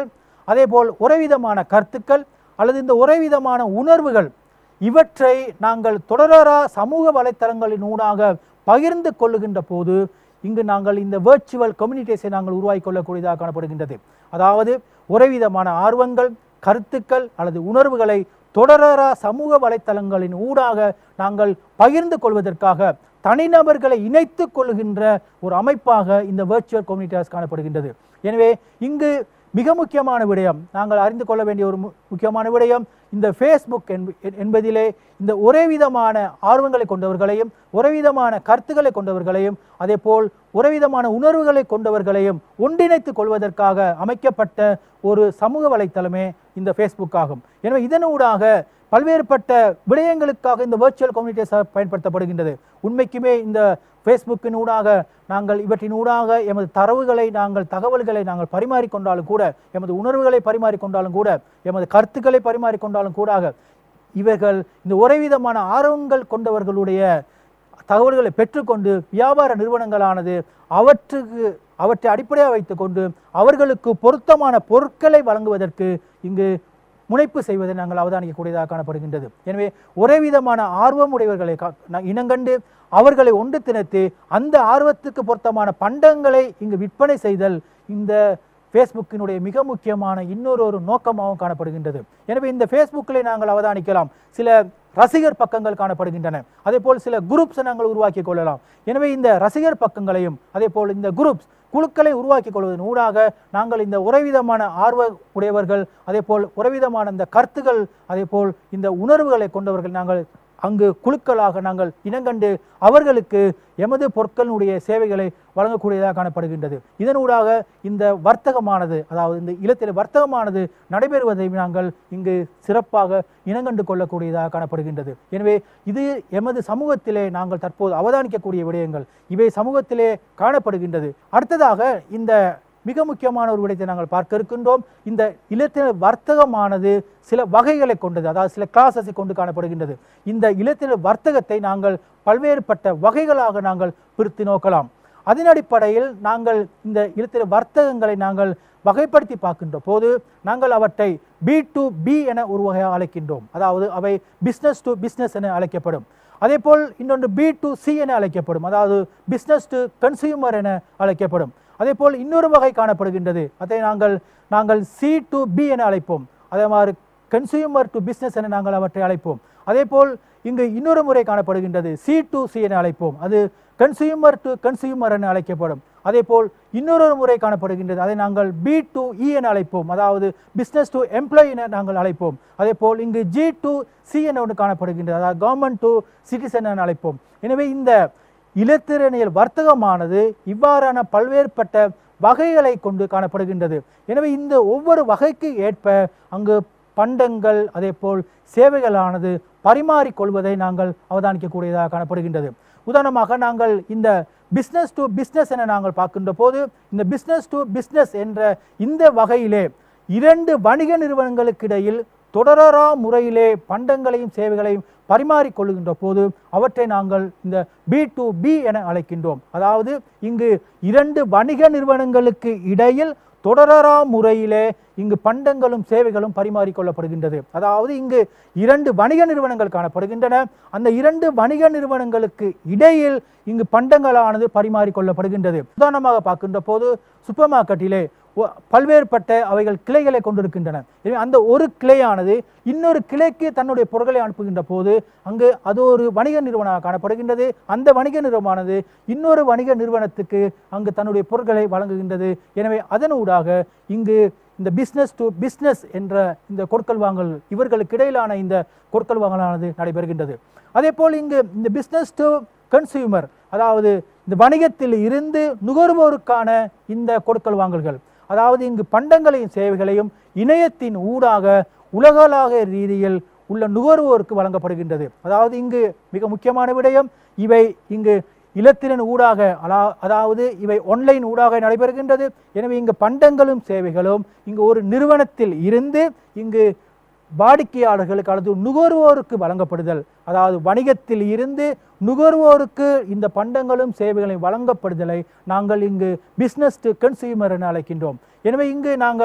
அதேபோல் ஒரேவிதமான கருத்துக்கள் அல்லது இந்த ஒரேவிதமான உணர்வுகள் இவற்றை நாங்கள் தொடரா சமூக வலைத்தளங்களின் ஊடாக பகிர்ந்து கொள்ளுகின்ற போது இங்கு நாங்கள் இந்த வேர்ச்சுவல் கம்யூனிட்டிஸை நாங்கள் உருவாக்கி கொள்ளக்கூடியதாக காணப்படுகின்றது அதாவது ஒரேவிதமான ஆர்வங்கள் கருத்துக்கள் அல்லது உணர்வுகளை தொடரா சமூக வலைத்தளங்களின் ஊடாக நாங்கள் பகிர்ந்து கொள்வதற்காக தனிநபர்களை இணைத்துக் கொள்கின்ற ஒரு அமைப்பாக இந்த வேர்ச்சுவல் கம்யூனிட்டிஸ் காணப்படுகின்றது எனவே இங்கு மிக முக்கியமான விடயம் நாங்கள் அறிந்து கொள்ள வேண்டிய ஒரு மு- முக்கியமான விடயம் இந்த ஃபேஸ்புக் என்ப- என்- என்பதிலே இந்த ஒரே விதமான ஆர்வங்களை கொண்டவர்களையும் ஒரே விதமான கருத்துக்களை கொண்டவர்களையும் அதேபோல் ஒரே விதமான உணர்வுகளை கொண்டவர்களையும் ஒன்றிணைத்துக் கொள்வதற்காக அமைக்கப்பட்ட ஒரு சமூக வலைத்தளமே இந்த ஃபேஸ்புக் ஆகும் எனவே இதனூடாக பல்வேறுபட்ட விடயங்களுக்காக இந்த வெர்ச்சுவல் கம்யூனிட்டிஸ் பயன்படுத்தப்படுகின்றது உண்மைக்குமே இந்த ஃபேஸ்புக்கின் ஊடாக நாங்கள் இவற்றின் ஊடாக எமது தரவுகளை நாங்கள் தகவல்களை நாங்கள் பரிமாறிக்கொண்டாலும் கூட எமது உணர்வுகளை பரிமாறிக்கொண்டாலும் கூட எமது கருத்துக்களை பரிமாறிக்கொண்டாலும் கூடாக இவர்கள் இந்த ஒரே விதமான ஆர்வங்கள் கொண்டவர்களுடைய தகவல்களை பெற்றுக்கொண்டு வியாபார நிறுவனங்களானது அவற்றுக்கு அவற்றை அடிப்படையாக வைத்துக்கொண்டு அவர்களுக்கு பொருத்தமான பொருட்களை வழங்குவதற்கு இங்கு முனைப்பு செய்வதை நாங்கள் அவதானிக்கக்கூடியதாக காணப்படுகின்றது எனவே ஒரே விதமான ஆர்வம் உடையவர்களை கா- நா- இனங்கண்டு அவர்களை ஒன்று திணைத்து அந்த ஆர்வத்துக்கு பொருத்தமான பண்டங்களை இங்கு விற்பனை செய்தல் இந்த ஃபேஸ்புக்கினுடைய மிக முக்கியமான இன்னொரு ஒரு நோக்கமாகவும் காணப்படுகின்றது எனவே இந்த ஃபேஸ்புக்கில் நாங்கள் அவதானிக்கலாம் சில ரசிகர் பக்கங்கள் காணப்படுகின்றன அதே போல் சில குரூப்ஸ் நாங்கள் உருவாக்கி கொள்ளலாம் எனவே இந்த ரசிகர் பக்கங்களையும் அதே போல் இந்த குரூப்ஸ் குழுக்களை உருவாக்கி கொள்வதன் ஊடாக நாங்கள் இந்த உறவிதமான ஆர்வ உடையவர்கள் அதே போல் உறவிதமான இந்த கருத்துகள் அதே போல் இந்த உணர்வுகளை கொண்டவர்கள் நாங்கள் அங்கு குழுக்களாக நாங்கள் இனங்கண்டு அவர்களுக்கு எமது பொருட்களினுடைய சேவைகளை வழங்கக்கூடியதாக காணப்படுகின்றது இதனூடாக இந்த வர்த்தகமானது அதாவது இந்த இல்லத்தில் வர்த்தகமானது நடைபெறுவதை நாங்கள் இங்கு சிறப்பாக இனங்கண்டு கொள்ளக்கூடியதாக காணப்படுகின்றது எனவே இது எமது சமூகத்திலே நாங்கள் தற்போது அவதானிக்கக்கூடிய விடயங்கள் இவை சமூகத்திலே காணப்படுகின்றது அடுத்ததாக இந்த மிக முக்கியமான ஒரு விடயத்தை நாங்கள் பார்க்க இருக்கின்றோம் இந்த இலத்தின வர்த்தகமானது சில வகைகளை கொண்டது அதாவது சில கிளாஸஸை கொண்டு காணப்படுகின்றது இந்த இலத்தின வர்த்தகத்தை நாங்கள் பல்வேறுபட்ட வகைகளாக நாங்கள் பிரித்து நோக்கலாம் அதன் அடிப்படையில் நாங்கள் இந்த இலத்தின வர்த்தகங்களை நாங்கள் வகைப்படுத்தி பார்க்கின்ற போது நாங்கள் அவற்றை பி டு பி என ஒரு வகையாக அழைக்கின்றோம் அதாவது அவை பிஸ்னஸ் டு பிஸ்னஸ் என அழைக்கப்படும் அதேபோல் இன்னொன்று பி டு சி என அழைக்கப்படும் அதாவது பிஸ்னஸ் டு கன்சியூமர் என அழைக்கப்படும் அதேபோல் இன்னொரு வகை காணப்படுகின்றது அதை நாங்கள் நாங்கள் சி டு பி என அழைப்போம் அதே மாதிரி கன்சியூமர் டு பிஸ்னஸ் என நாங்கள் அவற்றை அழைப்போம் அதேபோல் இங்கு இன்னொரு முறை காணப்படுகின்றது சி டு சி என அழைப்போம் அது கன்சியூமர் டு கன்சியூமர் என அழைக்கப்படும் அதேபோல் இன்னொரு முறை காணப்படுகின்றது அதை நாங்கள் பி டு இ என அழைப்போம் அதாவது பிஸ்னஸ் டு எம்ப்ளாய் என நாங்கள் அழைப்போம் அதேபோல் இங்கு ஜி டு சி என ஒன்று காணப்படுகின்றது அதாவது கவர்மெண்ட் டு சிட்டிசன் என அழைப்போம் எனவே இந்த இலத்திரனியல் வர்த்தகமானது இவ்வாறான பல்வேறுபட்ட வகைகளை கொண்டு காணப்படுகின்றது எனவே இந்த ஒவ்வொரு வகைக்கு ஏற்ப அங்கு பண்டங்கள் அதேபோல் சேவைகளானது பரிமாறிக்கொள்வதை நாங்கள் அவதானிக்கக்கூடியதாக காணப்படுகின்றது உதாரணமாக நாங்கள் இந்த பிஸ்னஸ் டு பிஸ்னஸ் என நாங்கள் பார்க்கின்ற போது இந்த பிஸ்னஸ் டு பிஸ்னஸ் என்ற இந்த வகையிலே இரண்டு வணிக நிறுவனங்களுக்கு இடையில் தொடரா முறையிலே பண்டங்களையும் சேவைகளையும் பரிமாறிக் கொள்ளுகின்ற போது அவற்றை நாங்கள் இந்த பி டு பி என அழைக்கின்றோம் அதாவது இங்கு இரண்டு வணிக நிறுவனங்களுக்கு இடையில் தொடரா முறையிலே இங்கு பண்டங்களும் சேவைகளும் பரிமாறிக்கொள்ளப்படுகின்றது அதாவது இங்கு இரண்டு வணிக நிறுவனங்கள் காணப்படுகின்றன அந்த இரண்டு வணிக நிறுவனங்களுக்கு இடையில் இங்கு பண்டங்களானது பரிமாறிக்கொள்ளப்படுகின்றது உதாரணமாக பார்க்கின்ற போது சூப்பர் மார்க்கெட்டிலே ஒ- பல்வேறுபட்ட அவைகள் கிளைகளை கொண்டிருக்கின்றன எனவே அந்த ஒரு கிளையானது இன்னொரு கிளைக்கு தன்னுடைய பொருட்களை அனுப்புகின்ற போது அங்கு அது ஒரு வணிக நிறுவனமாக காணப்படுகின்றது அந்த வணிக நிறுவனமானது இன்னொரு வணிக நிறுவனத்துக்கு அங்கு தன்னுடைய பொருட்களை வழங்குகின்றது எனவே அதனூடாக இங்கு இந்த பிஸ்னஸ் டு பிஸ்னஸ் என்ற இந்த கொடுக்கல் வாங்கல் இவர்களுக்கு இடையிலான இந்த கொடுக்கல் வாங்கலானது நடைபெறுகின்றது அதே போல் இங்கு இந்த பிஸ்னஸ் டு கன்சியூமர் அதாவது இந்த வணிகத்தில் இருந்து நுகர்வோருக்கான இந்த கொடுக்கல் வாங்கல்கள் அதாவது இங்கு பண்டங்களையும் சேவைகளையும் இணையத்தின் ஊடாக உலகளாக ரீதியில் உள்ள நுகர்வோருக்கு வழங்கப்படுகின்றது அதாவது இங்கு மிக முக்கியமான விடயம் இவை இங்கு இலத்திரன் ஊடாக அலா- அதாவது இவை ஆன்லைன் ஊடாக நடைபெறுகின்றது எனவே இங்கு பண்டங்களும் சேவைகளும் இங்கு ஒரு நிறுவனத்தில் இருந்து இங்கு வாடிக்கையாளர்களுக்கு அல்லது நுகர்வோருக்கு வழங்கப்படுதல் அதாவது வணிகத்தில் இருந்து நுகர்வோருக்கு இந்த பண்டங்களும் சேவைகளையும் வழங்கப்படுதலை நாங்கள் இங்கு பிஸ்னஸ் டு கன்சியூமர் என அழைக்கின்றோம் எனவே இங்கு நாங்கள்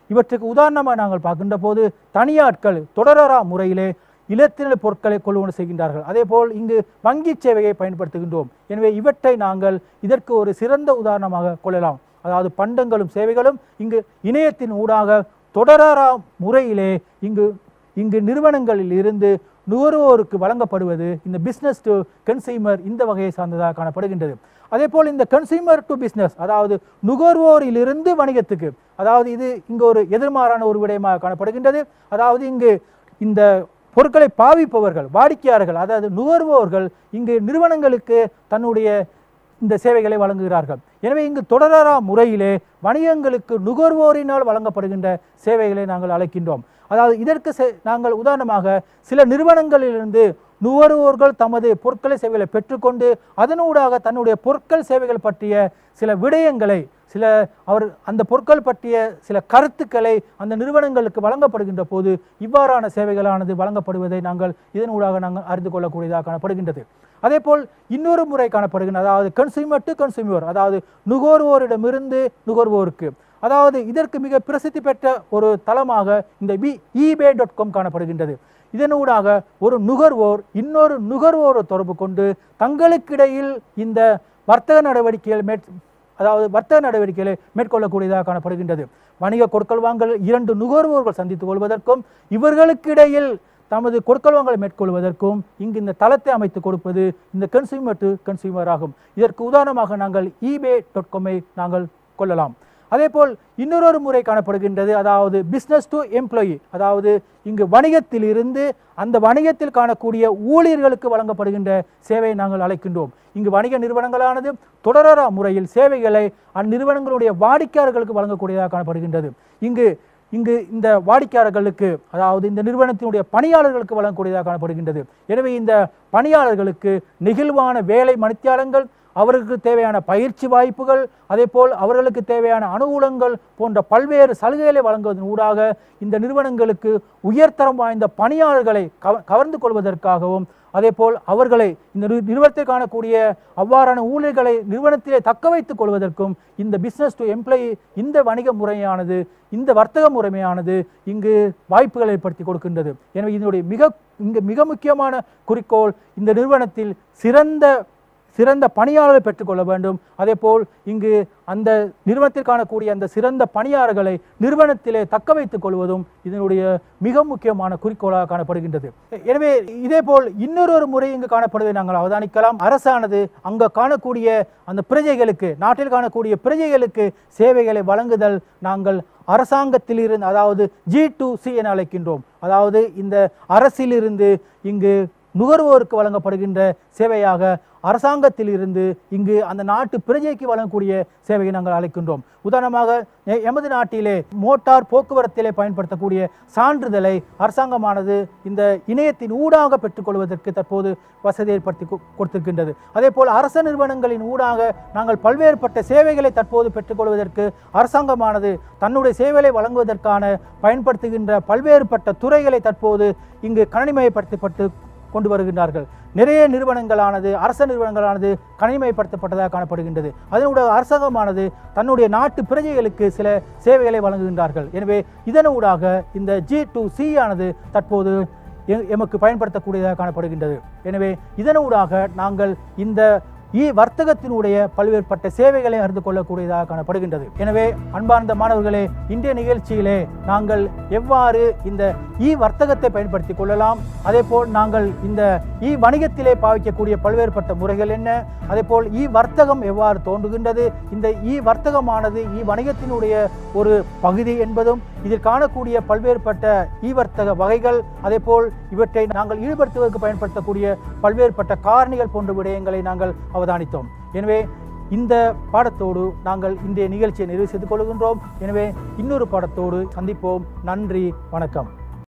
இவற்றுக்கு உதாரணமாக நாங்கள் பார்க்கின்ற போது தனியாட்கள் தொடரா முறையிலே இலத்தின பொருட்களை கொள்வன செய்கின்றார்கள் அதேபோல் இங்கு வங்கி சேவையை பயன்படுத்துகின்றோம் எனவே இவற்றை நாங்கள் இதற்கு ஒரு சிறந்த உதாரணமாக கொள்ளலாம் அதாவது பண்டங்களும் சேவைகளும் இங்கு இணையத்தின் ஊடாக தொடரா முறையிலே இங்கு இங்கு நிறுவனங்களில் இருந்து நுகர்வோருக்கு வழங்கப்படுவது இந்த பிஸ்னஸ் டு கன்சியூமர் இந்த வகையை சார்ந்ததாக காணப்படுகின்றது அதே போல் இந்த கன்சியூமர் டு பிஸ்னஸ் அதாவது நுகர்வோரிலிருந்து வணிகத்துக்கு அதாவது இது இங்கு ஒரு எதிர்மாறான ஒரு விடயமாக காணப்படுகின்றது அதாவது இங்கு இந்த பொருட்களை பாவிப்பவர்கள் வாடிக்கையாளர்கள் அதாவது நுகர்வோர்கள் இங்கு நிறுவனங்களுக்கு தன்னுடைய இந்த சேவைகளை வழங்குகிறார்கள் எனவே இங்கு தொடரா முறையிலே வணிகங்களுக்கு நுகர்வோரினால் வழங்கப்படுகின்ற சேவைகளை நாங்கள் அழைக்கின்றோம் அதாவது இதற்கு செ- நாங்கள் உதாரணமாக சில நிறுவனங்களிலிருந்து நுகர்வோர்கள் தமது பொருட்களை சேவைகளை பெற்றுக்கொண்டு அதனூடாக தன்னுடைய பொருட்கள் சேவைகள் பற்றிய சில விடயங்களை சில அவர் அந்த பொருட்கள் பற்றிய சில கருத்துக்களை அந்த நிறுவனங்களுக்கு வழங்கப்படுகின்ற போது இவ்வாறான சேவைகளானது வழங்கப்படுவதை நாங்கள் இதனூடாக நாங்கள் அறிந்து கொள்ளக்கூடியதாக காணப்படுகின்றது அதேபோல் இன்னொரு முறை காணப்படுகின்ற அதாவது கன்சியூமர் டு கன்சியூமர் அதாவது நுகர்வோரிடமிருந்து நுகர்வோருக்கு அதாவது இதற்கு மிக பிரசித்தி பெற்ற ஒரு தளமாக இந்த பி eBay டாட் காம் காணப்படுகின்றது இதனூடாக ஒரு நுகர்வோர் இன்னொரு நுகர்வோரை தொடர்பு கொண்டு தங்களுக்கிடையில் இந்த வர்த்தக நடவடிக்கைகள் மேற் அதாவது வர்த்தக நடவடிக்கைகளை மேற்கொள்ளக்கூடியதாக காணப்படுகின்றது வணிக கொடுக்கல் வாங்கல் இரண்டு நுகர்வோர்கள் சந்தித்துக் கொள்வதற்கும் இவர்களுக்கிடையில் தமது கொடுக்கல் வாங்கலை மேற்கொள்வதற்கும் இங்கு இந்த தளத்தை அமைத்து கொடுப்பது இந்த கன்சியூமர் டு கன்சியூமர் ஆகும் இதற்கு உதாரணமாக நாங்கள் eBay டாட் காமை நாங்கள் கொள்ளலாம் அதேபோல் இன்னொரு முறை காணப்படுகின்றது அதாவது பிஸ்னஸ் டு எம்ப்ளாயி அதாவது இங்கு வணிகத்தில் இருந்து அந்த வணிகத்தில் காணக்கூடிய ஊழியர்களுக்கு வழங்கப்படுகின்ற சேவையை நாங்கள் அழைக்கின்றோம் இங்கு வணிக நிறுவனங்களானது தொடரா முறையில் சேவைகளை அந்நிறுவனங்களுடைய வாடிக்கையாளர்களுக்கு வழங்கக்கூடியதாக காணப்படுகின்றது இங்கு இங்கு இந்த வாடிக்கையாளர்களுக்கு அதாவது இந்த நிறுவனத்தினுடைய பணியாளர்களுக்கு வழங்கக்கூடியதாக காணப்படுகின்றது எனவே இந்த பணியாளர்களுக்கு நெகிழ்வான வேலை மணித்தியாலங்கள் அவர்களுக்கு தேவையான பயிற்சி வாய்ப்புகள் அதேபோல் அவர்களுக்கு தேவையான அனுகூலங்கள் போன்ற பல்வேறு சலுகைகளை வழங்குவதன் ஊடாக இந்த நிறுவனங்களுக்கு உயர்தரம் வாய்ந்த பணியாளர்களை கவ கவர்ந்து கொள்வதற்காகவும் அதேபோல் அவர்களை இந்த நிறு- நிறுவனத்தில் காணக்கூடிய அவ்வாறான ஊழியர்களை நிறுவனத்திலே தக்க வைத்துக் கொள்வதற்கும் இந்த பிசினஸ் டு எம்ப்ளாயி இந்த வணிக முறையானது இந்த வர்த்தக முறைமையானது இங்கு வாய்ப்புகளை ஏற்படுத்தி கொடுக்கின்றது எனவே இதனுடைய மிக இங்கு மிக முக்கியமான குறிக்கோள் இந்த நிறுவனத்தில் சிறந்த சிறந்த பணியாளரை பெற்றுக்கொள்ள வேண்டும் அதேபோல் இங்கு அந்த நிறுவனத்தில் காணக்கூடிய அந்த சிறந்த பணியாளர்களை நிறுவனத்திலே தக்க வைத்துக் கொள்வதும் இதனுடைய மிக முக்கியமான குறிக்கோளாக காணப்படுகின்றது எனவே இதேபோல் இன்னொரு ஒரு முறை இங்கு காணப்படுவதை நாங்கள் அவதானிக்கலாம் அரசானது அங்க காணக்கூடிய அந்த பிரஜைகளுக்கு நாட்டில் காணக்கூடிய பிரஜைகளுக்கு சேவைகளை வழங்குதல் நாங்கள் அரசாங்கத்திலிருந்து அதாவது ஜி டு சி என அழைக்கின்றோம் அதாவது இந்த அரசிலிருந்து இங்கு நுகர்வோருக்கு வழங்கப்படுகின்ற சேவையாக அரசாங்கத்திலிருந்து இங்கு அந்த நாட்டு பிரஜைக்கு வழங்கக்கூடிய சேவையை நாங்கள் அழைக்கின்றோம் உதாரணமாக எ- எமது நாட்டிலே மோட்டார் போக்குவரத்திலே பயன்படுத்தக்கூடிய சான்றிதழை அரசாங்கமானது இந்த இணையத்தின் ஊடாக பெற்றுக்கொள்வதற்கு தற்போது வசதி ஏற்படுத்தி கொ- கொடுத்திருக்கின்றது அதே போல் அரச நிறுவனங்களின் ஊடாக நாங்கள் பல்வேறுபட்ட சேவைகளை தற்போது பெற்றுக்கொள்வதற்கு அரசாங்கமானது தன்னுடைய சேவைகளை வழங்குவதற்கான பயன்படுத்துகின்ற பல்வேறுபட்ட துறைகளை தற்போது இங்கு கணினிமயப்படுத்தப்பட்டு கொண்டு வருகின்றார்கள் நிறைய நிறுவனங்களானது அரச நிறுவனங்களானது கணினிமயப்படுத்தப்பட்டதாக காணப்படுகின்றது அதனூடாக அரசாங்கமானது தன்னுடைய நாட்டு பிரஜைகளுக்கு சில சேவைகளை வழங்குகின்றார்கள் எனவே இதனூடாக இந்த ஜி டு சி ஆனது தற்போது எ- எமக்கு பயன்படுத்தக்கூடியதாக காணப்படுகின்றது எனவே இதனூடாக நாங்கள் இந்த இ வர்த்தகத்தினுடைய பல்வேறுபட்ட சேவைகளை அறிந்து கொள்ளக்கூடியதாக காணப்படுகின்றது எனவே அன்பார்ந்த மாணவர்களே இன்றைய நிகழ்ச்சியிலே நாங்கள் எவ்வாறு இந்த இ வர்த்தகத்தை பயன்படுத்திக் கொள்ளலாம் அதேபோல் நாங்கள் இந்த இ வணிகத்திலே பாவிக்கக்கூடிய பல்வேறுபட்ட முறைகள் என்ன அதேபோல் இ வர்த்தகம் எவ்வாறு தோன்றுகின்றது இந்த இ வர்த்தகமானது இ வணிகத்தினுடைய ஒரு பகுதி என்பதும் இதில் காணக்கூடிய பல்வேறுபட்ட இ வர்த்தக வகைகள் அதேபோல் இவற்றை நாங்கள் ஈடுபடுத்துவதற்கு பயன்படுத்தக்கூடிய பல்வேறுபட்ட காரணிகள் போன்ற விடயங்களை நாங்கள் அவதானித்தோம் எனவே இந்த பாடத்தோடு நாங்கள் இன்றைய நிகழ்ச்சியை நிறைவு செய்து கொள்கின்றோம் எனவே இன்னொரு பாடத்தோடு சந்திப்போம் நன்றி வணக்கம்